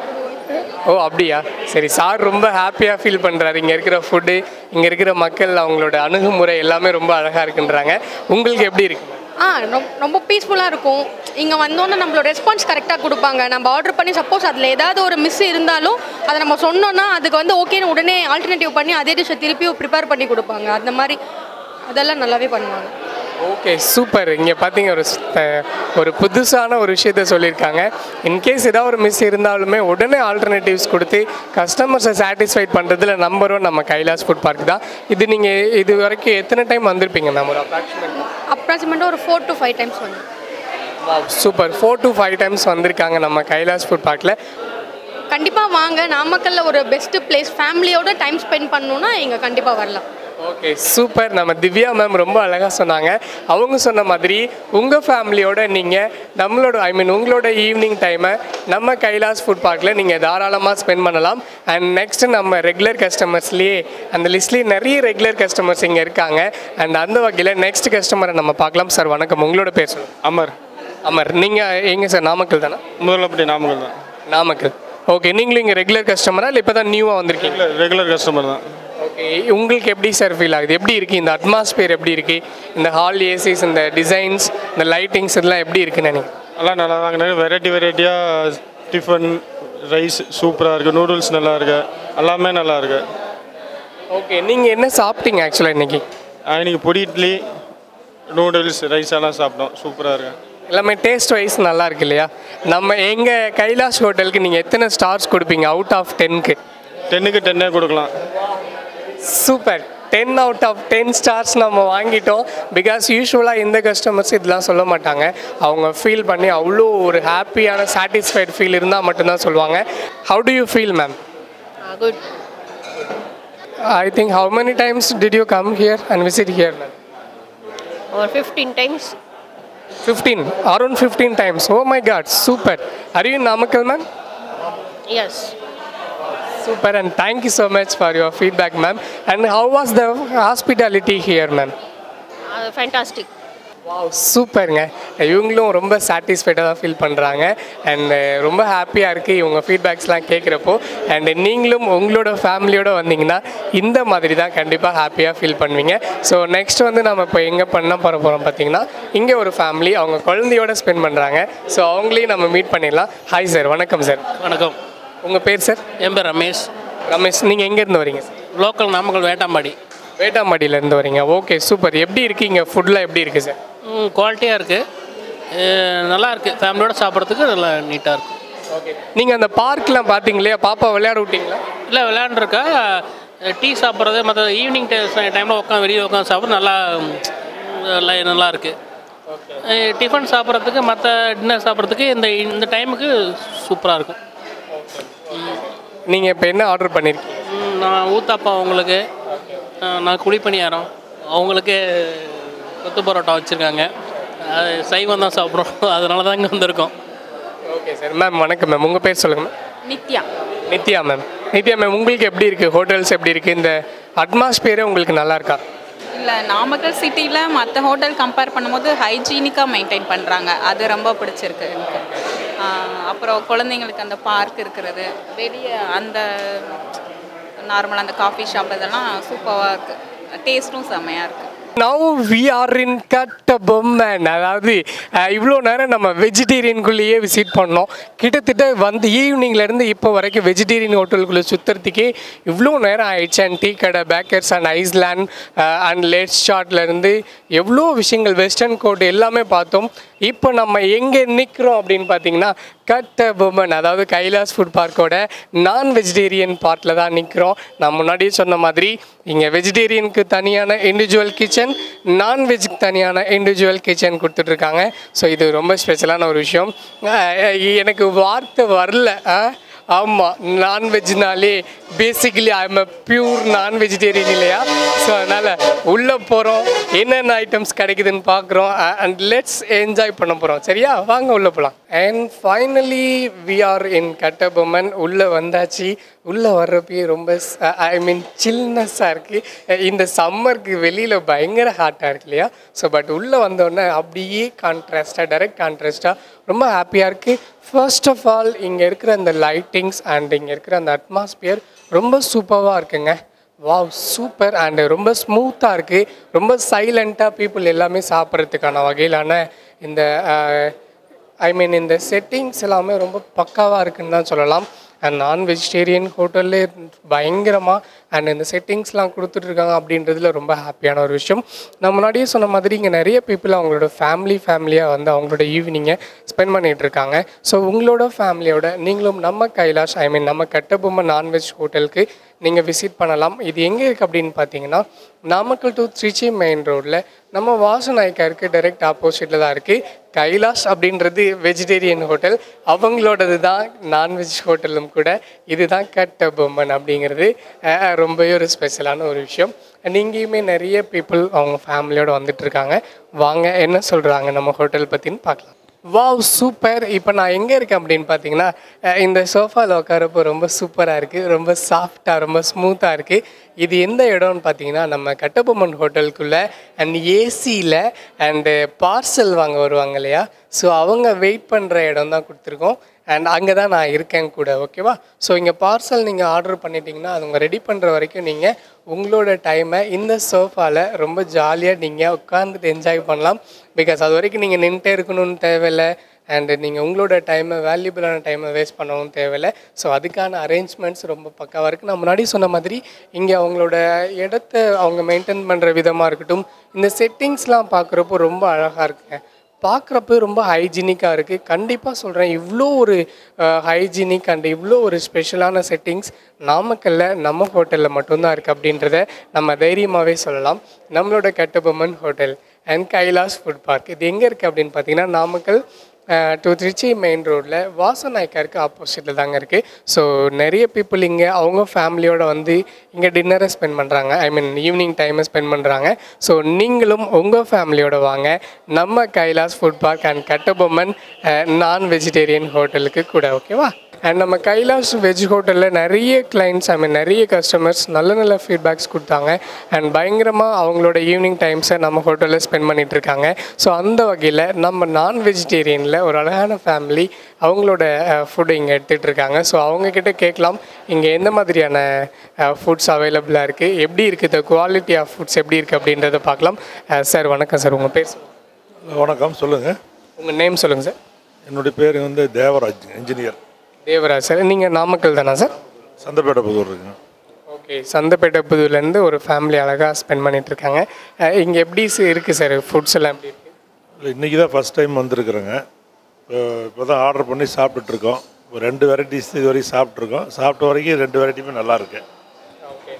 ஓ அப்படியா சரி சார் ரொம்ப ஹாப்பியாக ஃபீல் பண்ணுறாரு இங்கே இருக்கிற ஃபுட்டு இங்கே இருக்கிற மக்கள் அவங்களோட அணுகுமுறை எல்லாமே ரொம்ப அழகாக இருக்குன்றாங்க உங்களுக்கு எப்படி இருக்கு ஆ ரொம்- ரொம்ப பீஸ்ஃபுல்லாக இருக்கும் இங்கே வந்தோன்னே நம்மளோட ரெஸ்பான்ஸ் கரெக்டாக கொடுப்பாங்க நம்ம ஆர்டர் பண்ணி சப்போஸ் அதில் ஏதாவது ஒரு மிஸ் இருந்தாலும் அதை நம்ம சொன்னோன்னா அதுக்கு வந்து ஓகேன்னு உடனே ஆல்டர்னேட்டிவ் பண்ணி அதே டிஷ்ஷை திருப்பி ப்ரிப்பேர் பண்ணி கொடுப்பாங்க அந்த மாதிரி அதெல்லாம் நல்லாவே பண்ணுவாங்க ஓகே சூப்பர் இங்கே பார்த்தீங்க ஒரு ஸ்- ஒரு புதுசான ஒரு விஷயத்த சொல்லியிருக்காங்க இன்கேஸ் ஏதாவது ஒரு மிஸ் இருந்தாலுமே உடனே ஆல்டர்னேட்டிவ்ஸ் கொடுத்து கஸ்டமர்ஸை சாட்டிஸ்ஃபைட் பண்ணுறதுல நம்பர் ஒன் நம்ம கைலாஸ் ஃபுட் பார்க் தான் இது நீங்கள் இது வரைக்கும் எத்தனை டைம் வந்திருப்பீங்க மேம் ஒரு அப்ராக்சிமேட் அப்ராக்சிமேட்டாக ஒரு ஃபோர் டு ஃபைவ் டைம்ஸ் வந்து super four to five times வந்திருக்காங்க நம்ம கைலாஸ் ஃபுட் பார்க்கில் கண்டிப்பாக வாங்க நாமக்கல்ல ஒரு பெஸ்ட்டு பிளேஸ் ஃபேமிலியோட டைம் ஸ்பெண்ட் பண்ணணுன்னா இங்கே கண்டிப்பாக வரலாம் ஓகே சூப்பர் நம்ம திவ்யா மேம் ரொம்ப அழகாக சொன்னாங்க அவங்க சொன்ன மாதிரி உங்கள் ஃபேமிலியோட நீங்கள் நம்மளோட ஐ மீன் உங்களோட ஈவினிங் டைமை நம்ம கைலாஸ் ஃபுட் பார்க்கில் நீங்கள் தாராளமாக ஸ்பெண்ட் பண்ணலாம் அண்ட் நெக்ஸ்ட் நம்ம ரெகுலர் கஸ்டமர்ஸ்லேயே அந்த லிஸ்ட்லேயே நிறைய ரெகுலர் கஸ்டமர்ஸ் இங்கே இருக்காங்க அண்ட் அந்த வகையில் நெக்ஸ்ட் கஸ்டமரை நம்ம பார்க்கலாம் சார் வணக்கம் உங்களோட பேர் சொல்லுங்கள் அமர் அமர் நீங்கள் எங்கே சார் நாமக்கல் தானே முதலப்பட்டி நாமக்கல் தான் நாமக்கல் ஓகே நீங்களும் இங்கே ரெகுலர் கஸ்டமரா இல்லை இப்போ தான் நியூவாக வந்திருக்கீங்க ரெகுலர் கஸ்டமர் தான் ஓகே உங்களுக்கு எப்படி சார் ஃபீல் ஆகுது எப்படி இருக்குது இந்த அட்மாஸ்பியர் எப்படி இருக்குது இந்த ஹால் ஏசிஸ் இந்த டிசைன்ஸ் இந்த லைட்டிங்ஸ் இதெல்லாம் எப்படி இருக்குன்னு நினைக்கிறேன் எல்லாம் நல்லா தாங்க வெரைட்டி வெரைட்டியாக டிஃபன் ரைஸ் சூப்பராக இருக்குது நூடுல்ஸ் நல்லா இருக்கு எல்லாமே நல்லா இருக்கு ஓகே நீங்கள் என்ன சாப்பிட்டீங்க ஆக்சுவலாக இன்னைக்கு இன்னைக்கு பொடி இட்லி நூடுல்ஸ் ரைஸ் எல்லாம் சாப்பிட்டோம் சூப்பராக இருக்கு எல்லாமே டேஸ்ட் வைஸ் நல்லா இருக்கு இல்லையா நம்ம எங்கள் கைலாஷ் ஹோட்டலுக்கு நீங்கள் எத்தனை ஸ்டார்ஸ் கொடுப்பீங்க அவுட் ஆஃப் டென்க்கு டென்னுக்கு டென்னே கொடுக்கலாம் super ten out of ten stars நம்ம வாங்கிட்டோம் பிகாஸ் யூஸ்வலாக இந்த கஸ்டமர்ஸ் இதெல்லாம் சொல்ல மாட்டாங்க அவங்க ஃபீல் பண்ணி அவ்வளோ ஒரு ஹாப்பியான சாட்டிஸ்ஃபைட் ஃபீல் இருந்தால் மட்டும்தான் சொல்லுவாங்க how do you feel ma'am good I think how many times did you come here and visit here, ma'am? Or 15 times. 15, around 15 times. Oh my God, super. Are you in Namakkal, ma'am? Yes. Super, and thank you so much for your feedback, ma'am. And how was the hospitality here, ma'am? Uh, fantastic. சூப்பருங்க இவங்களும் ரொம்ப சாட்டிஸ்ஃபைடாக தான் ஃபீல் பண்ணுறாங்க அண்ட் ரொம்ப ஹாப்பியாக இருக்குது இவங்க ஃபீட்பேக்ஸ்லாம் கேட்குறப்போ அண்ட் நீங்களும் உங்களோட ஃபேமிலியோட வந்தீங்கன்னா இந்த மாதிரி தான் கண்டிப்பாக ஹாப்பியாக ஃபீல் பண்ணுவீங்க ஸோ நெக்ஸ்ட் வந்து நம்ம இப்போ எங்கே பண்ண போகிற போகிறோம் பார்த்தீங்கன்னா இங்கே ஒரு ஃபேமிலி அவங்க குழந்தையோட ஸ்பெண்ட் பண்ணுறாங்க ஸோ அவங்களையும் நம்ம மீட் பண்ணிடலாம் ஹாய் சார் வணக்கம் சார் வணக்கம் உங்கள் பேர் சார் என் பேர் ரமேஷ் ரமேஷ் நீங்கள் எங்கேருந்து வரீங்க சார் லோக்கல் நாமக்கல் வேட்டாம்பாடி வேட்டாம்பாடியிலேருந்து வரீங்க ஓகே சூப்பர் எப்படி இருக்கீங்க ஃபுட்டில் எப்படி இருக்குது சார் குவாலிட்டியாக இருக்குது நல்லா இருக்குது ஃபேமிலியோட சாப்பிட்றதுக்கு நல்லா நீட்டாக இருக்கும் ஓகே நீங்கள் அந்த பார்க்லாம் பார்த்தீங்க இல்லையா பாப்பா விளையாட விட்டீங்களா இல்லை விளையாண்டுருக்கா டீ சாப்பிட்றது மற்ற ஈவினிங் டைமில் உட்காந்து வெளியே உட்காந்து சாப்பிட்றது நல்லா ம், நல்லா நல்லா இருக்குது டிஃபன் சாப்பிட்றதுக்கு மற்ற டின்னர் சாப்பிட்றதுக்கு இந்த இந்த டைமுக்கு சூப்பராக இருக்கும் நீங்கள் இப்போ என்ன ஆர்டர் பண்ணியிருக்கீங்க ம், நான் ஊத்தாப்பா அவங்களுக்கு அஹ், நான் குழிப்பணியாரம் அவங்களுக்கு கொத்து பரோட்டா வச்சுருக்காங்க அது சைவம் தான் சாப்பிட்றோம் அதனால தான் இங்கே வந்திருக்கோம் ஓகே சார் மேம் வணக்கம் மேம் உங்கள் பேர் சொல்லுங்கள் ma'am Nithya Nithya ma'am Nithya ma'am உங்களுக்கு எப்படி இருக்குது ஹோட்டல்ஸ் எப்படி இருக்குது இந்த அட்மாஸ்பியரே உங்களுக்கு நல்லா இருக்கா இல்லை நாமக்கல் சிட்டியில் மற்ற ஹோட்டல் கம்பேர் பண்ணும்போது ஹைஜீனிக்காக மெயின்டைன் பண்ணுறாங்க அது ரொம்ப பிடிச்சிருக்கு எனக்கு ஆஹ் அப்புறம் குழந்தைங்களுக்கு அந்த பார்க் இருக்கிறது வெளியே அந்த நார்மலாக அந்த காஃபி ஷாப் இதெல்லாம் சூப்பராக இருக்குது டேஸ்ட்டும் செம்மையாக இருக்குது நவ் வி ஆர் இன் கட்ட பொம்மன் அதாவது இவ்வளோ நேரம் நம்ம வெஜிடேரியனுக்குள்ளேயே விசிட் பண்ணோம் கிட்டத்தட்ட வந்து ஈவினிங்லேருந்து இப்போ வரைக்கும் வெஜிடேரியன் ஹோட்டலுக்குள்ளே சுற்றுறதுக்கே இவ்வளோ நேரம் ஆயிடுச்சு அண்ட் டீ கடை bakers and Iceland and let's ஷார்ட்லேருந்து எவ்வளோ விஷயங்கள் வெஸ்டர்ன் கோட் எல்லாமே பார்த்தோம் இப்போ நம்ம எங்கே நிற்கிறோம் அப்படின்னு பார்த்தீங்கன்னா கட்ட பொம்மன் அதாவது கைலாஸ் ஃபுட் பார்க்கோட நான் வெஜிடேரியன் பார்ட்டில் தான் நிற்கிறோம் நான் முன்னாடியே சொன்ன மாதிரி இங்கே வெஜிடேரியனுக்கு தனியான இண்டிவிஜுவல் கிச்சன் நான்வெஜ்க்கு தனியான இண்டிவிஜுவல் கிச்சன் கொடுத்துட்ருக்காங்க ஸோ இது ரொம்ப ஸ்பெஷலான ஒரு விஷயம் அஹ் எனக்கு வார்த்தை வரல ஆமாம் நான்வெஜ்னாலே basically I am a pure non vegetarian இல்லையா ஸோ அதனால் உள்ளே போகிறோம் என்னென்ன ஐட்டம்ஸ் கிடைக்குதுன்னு பார்க்குறோம் அண்ட் லெட்ஸ் என்ஜாய் பண்ண போகிறோம் சரியா வாங்க உள்ளே போகலாம் and finally we are in Kattabomman உள்ளே வந்தாச்சு உள்ளே வர்றப்பயே ரொம்ப ஐ மீன் சில்னஸ்ஸாக இருக்குது இந்த சம்மருக்கு வெளியில் பயங்கர ஹாட்டாக இருக்கு இல்லையா ஸோ பட் உள்ளே வந்தோடனே அப்படியே கான்ட்ராஸ்டாக டைரக்ட் கான்ட்ராஸ்டாக ரொம்ப ஹாப்பியாக இருக்குது ஃபர்ஸ்ட் ஆஃப் ஆல் இங்கே இருக்கிற அந்த லைட்டிங்ஸ் அண்ட் இங்கே இருக்கிற அந்த அட்மாஸ்பியர் ரொம்ப சூப்பராக இருக்குங்க வாவ் சூப்பர் அண்டு ரொம்ப ஸ்மூத்தாக இருக்குது ரொம்ப சைலண்ட்டாக பீப்புள் எல்லாமே சாப்பிட்றதுக்கான வகையிலான இந்த ஐ மீன் இந்த செட்டிங்ஸ் எல்லாமே ரொம்ப பக்காவாக இருக்குன்னு தான் சொல்லலாம் அண்ட் நான் வெஜிடேரியன் ஹோட்டல்லே பயங்கரமாக அண்ட் இந்த செட்டிங்ஸ்லாம் கொடுத்துட்ருக்காங்க அப்படின்றதுல ரொம்ப ஹாப்பியான ஒரு விஷயம் நான் முன்னாடியே சொன்ன மாதிரி இங்கே நிறைய பீப்புள் அவங்களோட ஃபேமிலி ஃபேமிலியாக வந்து அவங்களோட ஈவினிங்கை ஸ்பெண்ட் பண்ணிகிட்டு இருக்காங்க ஸோ உங்களோட ஃபேமிலியோட நீங்களும் நம்ம கைலாஷ் ஐ மீன் நம்ம கட்டபொம்மை நான்வெஜ் ஹோட்டலுக்கு நீங்கள் விசிட் பண்ணலாம் இது எங்கே இருக்குது அப்படின்னு பார்த்தீங்கன்னா நாமக்கல் டு திருச்சி மெயின் ரோட்டில் நம்ம வாசநாயக்காருக்கு டைரக்ட் ஆப்போசிட்டில் தான் இருக்குது கைலாஷ் அப்படின்றது வெஜிடேரியன் ஹோட்டல் அவங்களோடது தான் நான்வெஜ் ஹோட்டலும் கூட இதுதான் கட்ட பொம்மன் அப்படிங்கிறது அஹ், ரொம்பவே ஒரு ஸ்பெஷலான ஒரு விஷயம் அண்ட் இங்கேயுமே நிறைய பீப்புள் அவங்க ஃபேமிலியோடு வந்துட்டு இருக்காங்க வாங்க என்ன சொல்கிறாங்க நம்ம ஹோட்டல் பற்றின்னு பார்க்கலாம் வாவ் சூப்பர் இப்போ நான் எங்கே இருக்கேன் அப்படின்னு பார்த்தீங்கன்னா அஹ், இந்த சோஃபாவில் உட்காரப்போ ரொம்ப சூப்பராக இருக்குது ரொம்ப சாஃப்டாக ரொம்ப ஸ்மூத்தாக இருக்குது இது எந்த இடம்னு பார்த்தீங்கன்னா நம்ம கட்டபொம்மன் ஹோட்டலுக்குள்ளே அண்ட் ஏசியில் அண்டு பார்சல் வாங்க வருவாங்க இல்லையா ஸோ அவங்க வெயிட் பண்ணுற இடம் தான் கொடுத்துருக்கோம் அண்ட் அங்கே தான் நான் இருக்கேன் கூட ஓகேவா ஸோ இங்கே பார்சல் நீங்கள் ஆர்டர் பண்ணிட்டீங்கன்னா அது உங்கள் ரெடி பண்ணுற வரைக்கும் நீங்கள் உங்களோட டைமை இந்த சோஃபாவில் ரொம்ப ஜாலியாக நீங்கள் உட்காந்துட்டு என்ஜாய் பண்ணலாம் பிகாஸ் அது வரைக்கும் நீங்கள் நின்றுட்டே இருக்கணும்னு தேவையில்லை அண்டு நீங்கள் உங்களோட டைமை வேல்யூபிளான டைமை வேஸ்ட் பண்ணவும் தேவையில்லை ஸோ அதுக்கான அரேஞ்ச்மெண்ட்ஸ் ரொம்ப பக்காவாக இருக்குது நான் முன்னாடி சொன்ன மாதிரி இங்கே அவங்களோட இடத்த அவங்க மெயின்டைன் பண்ணுற விதமாக இருக்கட்டும் இந்த செட்டிங்ஸ்லாம் பார்க்குறப்போ ரொம்ப அழகாக இருக்குங்க பார்க்குறப்ப ரொம்ப ஹைஜீனிக்காக இருக்குது கண்டிப்பாக சொல்கிறேன் இவ்வளோ ஒரு ஹைஜீனிக் அண்ட் இவ்வளோ ஒரு ஸ்பெஷலான செட்டிங்ஸ் நாமக்கல்ல நம்ம ஹோட்டலில் மட்டும்தான் இருக்குது அப்படின்றத நம்ம தைரியமாகவே சொல்லலாம் நம்மளோட Kattabomman hotel and Kailash food park இது எங்கே இருக்குது அப்படின்னு பார்த்தீங்கன்னா நாமக்கல் டு திருச்சி மெயின் ரோட்டில் வாசநாயக்காருக்கு ஆப்போசிட்டில் தாங்க இருக்குது ஸோ நிறைய பீப்புள் இங்கே அவங்க ஃபேமிலியோட வந்து இங்கே டின்னரை ஸ்பெண்ட் பண்ணுறாங்க ஐ மீன் ஈவினிங் டைமை ஸ்பெண்ட் பண்ணுறாங்க ஸோ நீங்களும் உங்கள் ஃபேமிலியோட வாங்க நம்ம Kailash food park and Kattabomman non vegetarian ஹோட்டலுக்கு கூட ஓகேவா அண்ட் நம்ம கைலாஷ் வெஜ் ஹோட்டலில் நிறைய கிளைண்ட்ஸ் ஐ மீன் நிறைய கஸ்டமர்ஸ் நல்ல நல்ல ஃபீட்பேக்ஸ் கொடுத்தாங்க அண்ட் பயங்கரமாக அவங்களோட ஈவினிங் டைம்ஸை நம்ம ஹோட்டலில் ஸ்பெண்ட் பண்ணிட்டு இருக்காங்க ஸோ அந்த வகையில் நம்ம நான் வெஜிடேரியனில் ஒரு அழகான ஃபேமிலி அவங்களோட ஃபுட் இங்கே எடுத்துகிட்டு இருக்காங்க ஸோ அவங்கக்கிட்ட கேட்கலாம் இங்கே எந்த மாதிரியான ஃபுட்ஸ் அவைலபிளாக இருக்குது எப்படி இருக்குது த குவாலிட்டி ஆஃப் ஃபுட்ஸ் எப்படி இருக்குது அப்படின்றத பார்க்கலாம் சார் வணக்கம் சார் உங்கள் பேர் வணக்கம் சொல்லுங்கள் உங்கள் நேம் சொல்லுங்கள் சார் என்னுடைய பேர் வந்து தேவராஜ் இன்ஜினியர் தேவராஜ் சார் நீங்கள் நாமக்கல் தானா சார் சந்தப்பேட்டை புதூர் இருக்குங்க ஓகே சந்தைப்பேட்டை புதுலேருந்து ஒரு ஃபேமிலி அழகாக ஸ்பெண்ட் பண்ணிட்டு இருக்காங்க இங்கே எப்படி இருக்குது சார் ஃபுட்ஸ் எல்லாம் எப்படி இருக்குது இல்லை இன்றைக்கி தான் ஃபஸ்ட் டைம் வந்திருக்கிறேங்க இப்போ இப்போ தான் ஆர்டர் பண்ணி சாப்பிட்டுட்ருக்கோம் இப்போ ரெண்டு வெரைட்டிஸ் இது வரைக்கும் சாப்பிட்ருக்கோம் சாப்பிட்ட வரைக்கும் ரெண்டு வெரைட்டியுமே நல்லா இருக்கு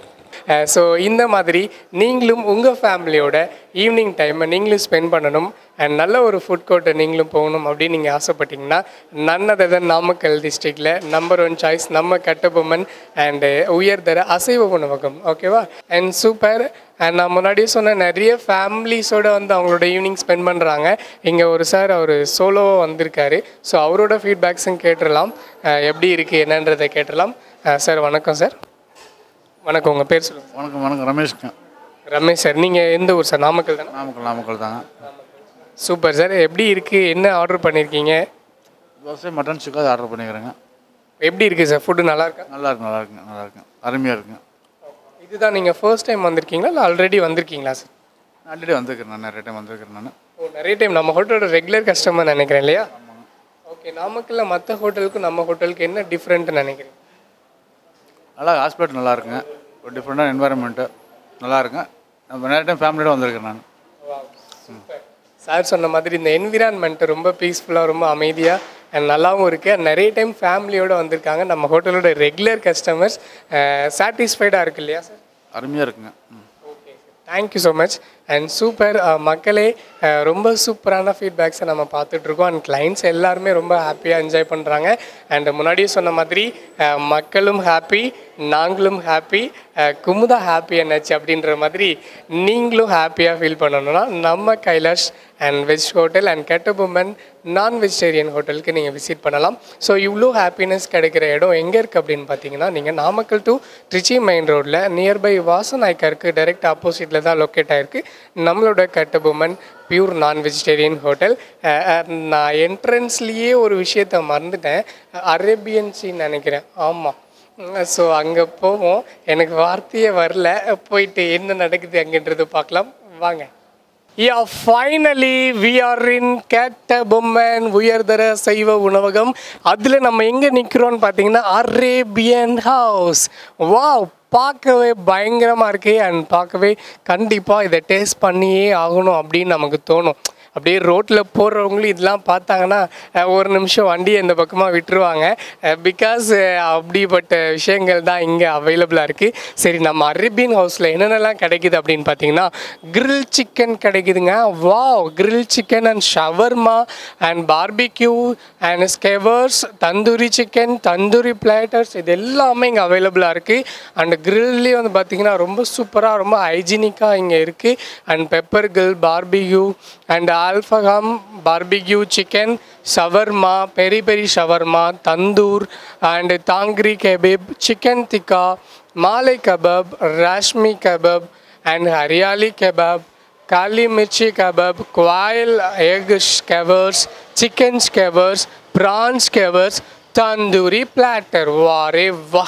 ஸோ இந்த மாதிரி நீங்களும் உங்கள் ஃபேமிலியோட ஈவினிங் டைமை நீங்களும் ஸ்பெண்ட் பண்ணணும் அண்ட் நல்ல ஒரு ஃபுட் கோர்ட்டை நீங்களும் போகணும் அப்படின்னு நீங்கள் ஆசைப்பட்டீங்கன்னா நன்னதர் தன் நாமக்கல் டிஸ்ட்ரிக்டில் நம்பர் ஒன் சாய்ஸ் நம்ம கட்டபொம்மன் அண்டு உயர்தர அசைவ உணவகம் ஓகேவா அண்ட் சூப்பர் அண்ட் நான் முன்னாடியே சொன்ன நிறைய ஃபேமிலிஸோட வந்து அவங்களோட ஈவினிங் ஸ்பெண்ட் பண்ணுறாங்க இங்கே ஒரு சார் அவர் சோலோவாக வந்திருக்காரு ஸோ அவரோட ஃபீட்பேக்ஸும் கேட்டுடலாம் அஹ் எப்படி இருக்குது என்னன்றதை கேட்டுடலாம் சார் வணக்கம் சார் வணக்கம் உங்கள் பேர் சொல்லுங்கள் வணக்கம் வணக்கம் ரமேஷ்ங்க ரமேஷ் சார் நீங்கள் எந்த ஊர் சார் நாமக்கல் தானே நாமக்கல் நாமக்கல் தாங்க சூப்பர் சார் எப்படி இருக்குது என்ன ஆர்டர் பண்ணியிருக்கீங்க தோசை மட்டன் சுக்கா ஆர்டர் பண்ணிக்கிறேங்க எப்படி இருக்குது சார் ஃபுட்டு நல்லா இருக்கா நல்லா இருக்கு நல்லா இருக்குங்க நல்லா இருக்குங்க அருமையாக இருக்குங்க இதுதான் நீங்கள் ஃபர்ஸ்ட் டைம் வந்திருக்கீங்களா இல்லை ஆல்ரெடி வந்திருக்கீங்களா சார் ஆல்ரெடி வந்திருக்கிறேன் நான் நிறைய டைம் வந்திருக்கிறேன் நான் ஓ நிறைய டைம் நம்ம ஹோட்டலோட ரெகுலர் கஸ்டமர் நினைக்கிறேன் இல்லையா ஓகே நாமக்கல்ல மற்ற ஹோட்டலுக்கும் நம்ம ஹோட்டலுக்கு என்ன டிஃப்ரெண்ட்னு நினைக்கிறீங்க நல்லா ஹாஸ்பிட்டல் நல்லா இருக்குங்க ஒரு டிஃப்ரெண்டான என்வாயன்மெண்ட்டு நல்லா இருக்குங்க நம்ம நிறைய டைம் ஃபேமிலியோட வந்திருக்கேன் நான் சார் சொன்ன மாதிரி இந்த என்விரான்மெண்ட் ரொம்ப பீஸ்ஃபுல்லாக ரொம்ப அமைதியாக அண்ட் நல்லாவும் இருக்குது and நிறைய டைம் ஃபேமிலியோடு வந்திருக்காங்க நம்ம ஹோட்டலோட ரெகுலர் கஸ்டமர்ஸ் சாட்டிஸ்ஃபைடாக இருக்கு இல்லையா சார் அருமையாக இருக்குங்க ம். Thank you so much and super மக்களே அஹ், ரொம்ப சூப்பரான ஃபீட்பேக்ஸை நம்ம பார்த்துட்ருக்கோம் அண்ட் கிளைண்ட்ஸ் எல்லாருமே ரொம்ப ஹாப்பியாக என்ஜாய் பண்ணுறாங்க அண்ட் முன்னாடியே சொன்ன மாதிரி அஹ், மக்களும் ஹாப்பி நாங்களும் ஹாப்பி குமுதா ஹாப்பி என்னாச்சு அப்படின்ற மாதிரி நீங்களும் ஹாப்பியாக ஃபீல் பண்ணணும்னா நம்ம Kailash and veg hotel and Kattabomman non vegetarian ஹோட்டலுக்கு நீங்கள் விசிட் பண்ணலாம் ஸோ இவ்வளோ ஹாப்பினஸ் கிடைக்கிற இடம் எங்கே இருக்குது அப்படின்னு பார்த்தீங்கன்னா நீங்கள் நாமக்கல் டு ட்ரிச்சி மெயின் ரோட்டில் நியர்பை வாசநாய்க்கருக்கு டைரக்ட் ஆப்போசிட்டில் தான் லொக்கேட் ஆயிருக்கு நம்மளோட Kattabomman pure non vegetarian hotel நான் என்ட்ரன்ஸ்லேயே ஒரு விஷயத்த மறந்துட்டேன் அரேபியன் சீன் நினைக்கிறேன் ஆமாம் ஸோ அங்கே போவோம் எனக்கு வார்த்தையே வரல போயிட்டு என்ன நடக்குது அங்கன்றது பார்க்கலாம் வாங்க yeah finally we are in Kattabomman உயர்தர சைவ உணவகம் அதில் நம்ம எங்கே நிற்கிறோன்னு பார்த்தீங்கன்னா அரேபியன் ஹவுஸ் வாவ் பார்க்கவே பயங்கரமாக இருக்கு அண்ட் பார்க்கவே கண்டிப்பாக இதை டேஸ்ட் பண்ணியே ஆகணும் அப்படின்னு நமக்கு தோணும் அப்படியே ரோட்டில் போடுறவங்களும் இதெல்லாம் பார்த்தாங்கன்னா அஹ், ஒரு நிமிஷம் வண்டியை இந்த பக்கமாக விட்டுருவாங்க பிகாஸ் அப்படிப்பட்ட விஷயங்கள் தான் இங்கே அவைலபிளாக இருக்குது சரி நம்ம அரேபியன் ஹவுஸில் என்னென்னலாம் கிடைக்குது அப்படின்னு பார்த்தீங்கன்னா grill சிக்கன் கிடைக்குதுங்க wow grill chicken and shawarma and barbecue and skewers tandoori chicken tandoori platters இது எல்லாமே இங்கே அவைலபிளாக இருக்குது அண்ட் கிரில்லே வந்து பார்த்தீங்கன்னா ரொம்ப சூப்பராக ரொம்ப ஹைஜீனிக்காக இங்கே இருக்குது and pepper grill barbecue and alfaham barbecue chicken shawarma peri peri shawarma tandoor and tangri kebab chicken tikka malai kebab reshmi kebab and hariyali kebab kali mirchi kebab quail egg skewers chicken skewers prawns skewers tandoori platter வாரே வா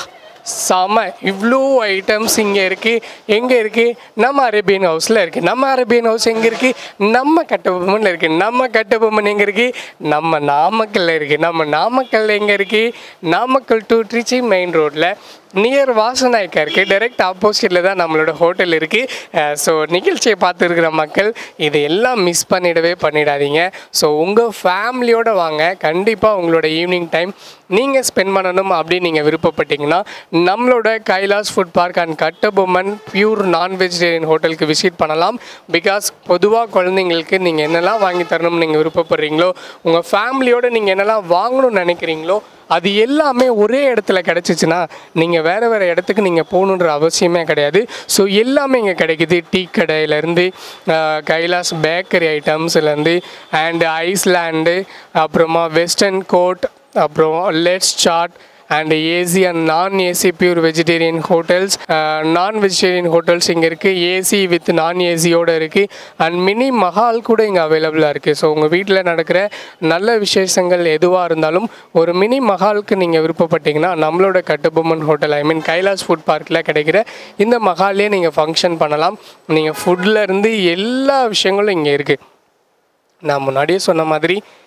செம இவ்வளோ ஐட்டம்ஸ் இங்கே இருக்குது எங்கே இருக்குது நம்ம அரேபியன் ஹவுஸில் இருக்குது நம்ம அரேபியன் ஹவுஸ் எங்கே இருக்குது நம்ம கட்டபொம்மனில் இருக்குது நம்ம கட்டபொம்மன் எங்கே இருக்குது நம்ம நாமக்கல்ல இருக்குது நம்ம நாமக்கல்ல எங்கே இருக்குது நாமக்கல் டு ட்ரிச்சி மெயின் ரோட்டில் நியர் வாசநாயக்கா இருக்குது டைரக்ட் ஆப்போசிட்டில் தான் நம்மளோட ஹோட்டல் இருக்குது ஸோ நிகழ்ச்சியை பார்த்துருக்கிற மக்கள் இது எல்லாம் மிஸ் பண்ணிடவே பண்ணிடாதீங்க ஸோ உங்கள் ஃபேமிலியோடு வாங்க கண்டிப்பாக உங்களோட ஈவினிங் டைம் நீங்கள் ஸ்பெண்ட் பண்ணணும் அப்படின்னு நீங்கள் விருப்பப்பட்டீங்கன்னா நம்மளோட Kailash food park and Kattabomman pure non vegetarian ஹோட்டலுக்கு விசிட் பண்ணலாம் பிகாஸ் பொதுவாக குழந்தைங்களுக்கு நீங்கள் என்னெல்லாம் வாங்கி தரணும்னு நீங்கள் விருப்பப்படுறீங்களோ உங்கள் ஃபேமிலியோடு நீங்கள் என்னெல்லாம் வாங்கணும்னு நினைக்கிறீங்களோ அது எல்லாமே ஒரே இடத்துல கிடச்சிச்சின்னா நீங்கள் வேறு வேறு இடத்துக்கு நீங்கள் போகணுன்ற அவசியமே கிடையாது ஸோ எல்லாமே இங்கே கிடைக்குது டீ கடையிலேருந்து கைலாஸ் பேக்கரி ஐட்டம்ஸ்லேருந்து அண்டு ஐஸ்லேண்டு அப்புறமா வெஸ்டர்ன் கோட் அப்புறம் let's chaat and AC and non AC pure vegetarian hotels non vegetarian hotels இங்கே இருக்குது ஏசி வித் நான் ஏசியோடு இருக்குது அண்ட் மினி மஹால் கூட இங்கே அவைலபிளாக இருக்குது ஸோ உங்கள் வீட்டில் நடக்கிற நல்ல விசேஷங்கள் எதுவாக இருந்தாலும் ஒரு மினி மஹாலுக்கு நீங்கள் விருப்பப்பட்டீங்கன்னா நம்மளோட Kattabomman hotel I mean Kailash food பார்க்கில் கிடைக்கிற இந்த மஹால்லே நீங்கள் ஃபங்க்ஷன் பண்ணலாம் நீங்கள் ஃபுட்டில் இருந்து எல்லா விஷயங்களும் இங்கே இருக்குது நான் முன்னாடியே சொன்ன மாதிரி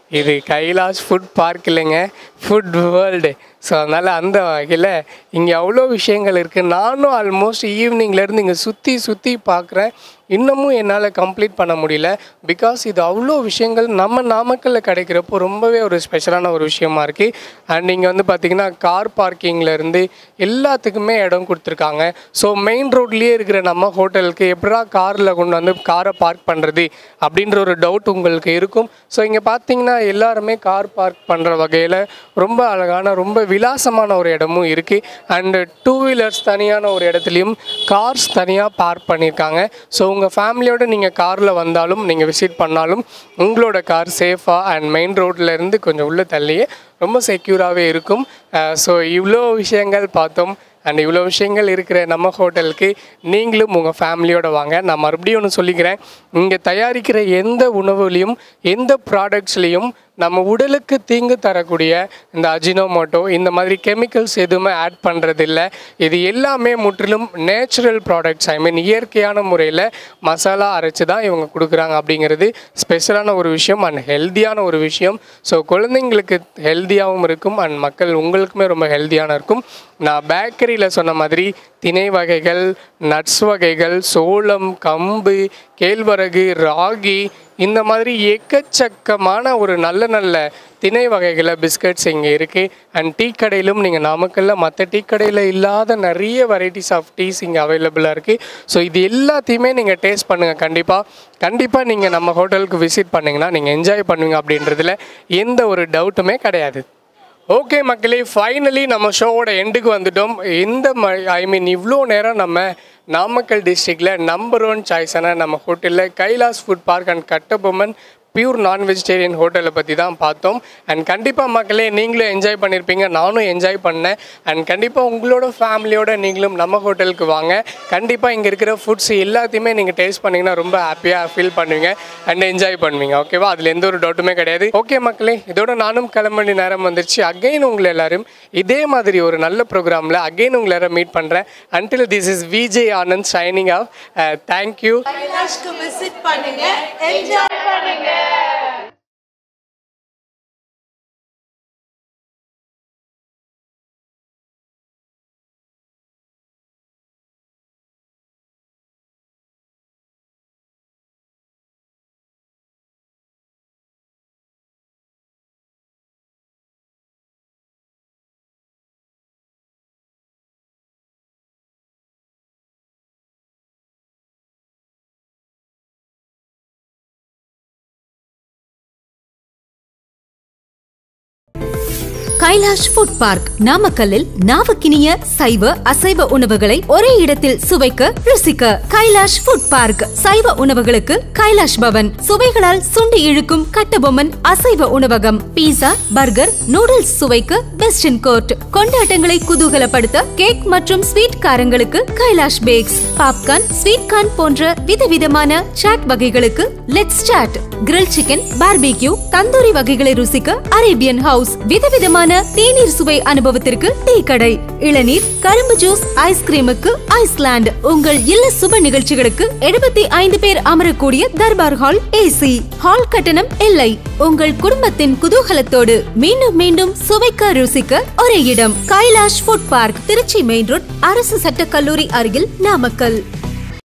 இது கைலாஷ் ஃபுட் பார்க் இல்லைங்க ஃபுட் வேர்ல்டு ஸோ அதனால் அந்த வகையில் இங்கே அவ்வளோ விஷயங்கள் இருக்குது நானும் ஆல்மோஸ்ட் ஈவினிங்லேருந்து இங்கே சுற்றி சுற்றி பார்க்குறேன் இன்னமும் என்னால் கம்ப்ளீட் பண்ண முடியல பிகாஸ் இது அவ்வளோ விஷயங்கள் நம்ம நாமக்கல்லில் கிடைக்கிறப்போ ரொம்பவே ஒரு ஸ்பெஷலான ஒரு விஷயமா இருக்குது அண்ட் இங்கே வந்து பார்த்திங்கன்னா கார் பார்க்கிங்லேருந்து எல்லாத்துக்குமே இடம் கொடுத்துருக்காங்க ஸோ மெயின் ரோட்லேயே இருக்கிற நம்ம ஹோட்டலுக்கு எப்படா காரில் கொண்டு வந்து காரை பார்க் பண்ணுறது அப்படின்ற ஒரு டவுட் உங்களுக்கு இருக்கும் ஸோ இங்கே பார்த்தீங்கன்னா எல்லாருமே கார் பார்க் பண்ணுற வகையில் ரொம்ப அழகான ரொம்ப விலாசமான ஒரு இடமும் இருக்குது அண்டு டூ வீலர்ஸ் தனியான ஒரு இடத்துலையும் கார்ஸ் தனியாக பார்க் பண்ணியிருக்காங்க ஸோ உங்கள் ஃபேமிலியோட நீங்கள் காரில் வந்தாலும் நீங்கள் விசிட் பண்ணாலும் உங்களோட கார் சேஃபாக அண்ட் மெயின் ரோட்லேருந்து கொஞ்சம் உள்ளே தள்ளியே ரொம்ப செக்யூராகவே இருக்கும் ஸோ இவ்வளோ விஷயங்கள் பார்த்தோம் அண்ட் இவ்வளோ விஷயங்கள் இருக்கிற நம்ம ஹோட்டலுக்கு நீங்களும் உங்கள் ஃபேமிலியோட வாங்க நான் மறுபடியும் ஒன்று சொல்லிக்கிறேன் இங்கே தயாரிக்கிற எந்த உணவுலையும் எந்த ப்ராடக்ட்ஸ்லேயும் நம்ம உடலுக்கு தீங்கு தரக்கூடிய இந்த அஜினோமோட்டோ இந்த மாதிரி கெமிக்கல்ஸ் எதுவுமே ஆட் பண்ணுறதில்ல இது எல்லாமே முற்றிலும் நேச்சுரல் ப்ராடக்ட்ஸ் ஐ மீன் இயற்கையான முறையில் மசாலா அரைச்சி தான் இவங்க கொடுக்குறாங்க அப்படிங்கிறது ஸ்பெஷலான ஒரு விஷயம் அண்ட் ஹெல்த்தியான ஒரு விஷயம் ஸோ குழந்தைங்களுக்கு ஹெல்த்தியாகவும் இருக்கும் அண்ட் மக்கள் உங்களுக்குமே ரொம்ப ஹெல்த்தியான இருக்கும் நான் பேக்கரியில் சொன்ன மாதிரி திணை வகைகள் நட்ஸ் வகைகள் சோளம் கம்பு கேழ்வரகு ராகி இந்த மாதிரி எக்கச்சக்கமான ஒரு நல்ல நல்ல திணை வகைகளை பிஸ்கட்ஸ் இங்கே இருக்குது அண்ட் டீ கடையிலும் நீங்கள் நாமக்கல்ல மற்ற டீ கடையில் இல்லாத நிறைய வெரைட்டிஸ் ஆஃப் டீஸ் இங்கே அவைலபிளாக இருக்குது ஸோ இது எல்லாத்தையுமே நீங்கள் டேஸ்ட் பண்ணுங்கள் கண்டிப்பாக கண்டிப்பாக நீங்கள் நம்ம ஹோட்டலுக்கு விசிட் பண்ணிங்கன்னா நீங்கள் என்ஜாய் பண்ணுவீங்க அப்படின்றதுல எந்த ஒரு டவுட்டுமே கிடையாது ஓகே மக்களே ஃபைனலி நம்ம ஷோவோட எண்டுக்கு வந்துட்டோம் இந்த ம ஐ மீன் இவ்வளோ நேரம் நம்ம நாமக்கல் டிஸ்ட்ரிக்டில் நம்பர் ஒன் சாய்ஸான நம்ம ஹோட்டலில் Kailash food park and Kattabomman pure non vegetarian ஹோட்டலை பற்றி தான் பார்த்தோம் அண்ட் கண்டிப்பாக மக்களே நீங்களும் என்ஜாய் பண்ணியிருப்பீங்க நானும் என்ஜாய் பண்ணேன் அண்ட் கண்டிப்பாக உங்களோட ஃபேமிலியோட நீங்களும் நம்ம ஹோட்டலுக்கு வாங்க கண்டிப்பாக இங்கே இருக்கிற ஃபுட்ஸ் எல்லாத்தையுமே நீங்கள் டேஸ்ட் பண்ணிங்கன்னா ரொம்ப ஹாப்பியாக ஃபீல் பண்ணுவீங்க அண்ட் என்ஜாய் பண்ணுவீங்க ஓகேவா அதில் எந்த ஒரு டவுட்டுமே கிடையாது ஓகே மக்களே இதோட நானும் கிளம்ப வேண்டிய நேரம் வந்துருச்சு அகைன் உங்களை எல்லாரும் இதே மாதிரி ஒரு நல்ல ப்ரோக்ராமில் அகைன் உங்களை எல்லாரும் மீட் பண்ணுறேன் until this is VJ Anand signing off thank you கைலாஷ்க்கு விசிட் பண்ணுங்க என்ஜாய் பண்ணுங்க கைலாஷ் ஃபுட் பார்க் நாமக்கல்லில் நாவுக்கினிய சைவ அசைவ உணவுகளை ஒரே இடத்தில் சுவைக்க ருசிக்க கைலாஷ் ஃபுட் பார்க் சைவ உணவுகளுக்கு கைலாஷ் பவன் சுவைகளால் சுண்டி இழுக்கும் கட்டபொம்மன் அசைவ உணவகம் பீஸா பர்கர் நூடுல்ஸ் சுவைக்க வெஸ்டர்ன் கோர்ட் கொண்டாட்டங்களை குதூகலப்படுத்த கேக் மற்றும் ஸ்வீட் காரங்களுக்கு Kailash bakes popcorn sweet corn போன்ற விதவிதமான சாட் வகைகளுக்கு let's chaat grill chicken barbecue tandoori வகைகளை ருசிக்க அரேபியன் ஹவுஸ் விதவிதமான தேநீர் சுவை அனுபவத்திற்கு டீ கடை இளநீர் கரும்பு ஜூஸ் ஐஸ்கிரீமுக்கு ஐஸ்லாண்ட் உங்கள் இல்ல சுப நிகழ்ச்சிகளுக்கு எழுபத்தி ஐந்து பேர் அமரக்கூடிய தர்பார் ஹால் ஏசி ஹால் கட்டணம் இல்லை உங்கள் குடும்பத்தின் குதூகலத்தோடு மீண்டும் மீண்டும் சுவைக்க ருசிக்க ஒரே இடம் Kailash food park Trichy main road அரசு சட்டக் கல்லூரி அருகில் நாமக்கல்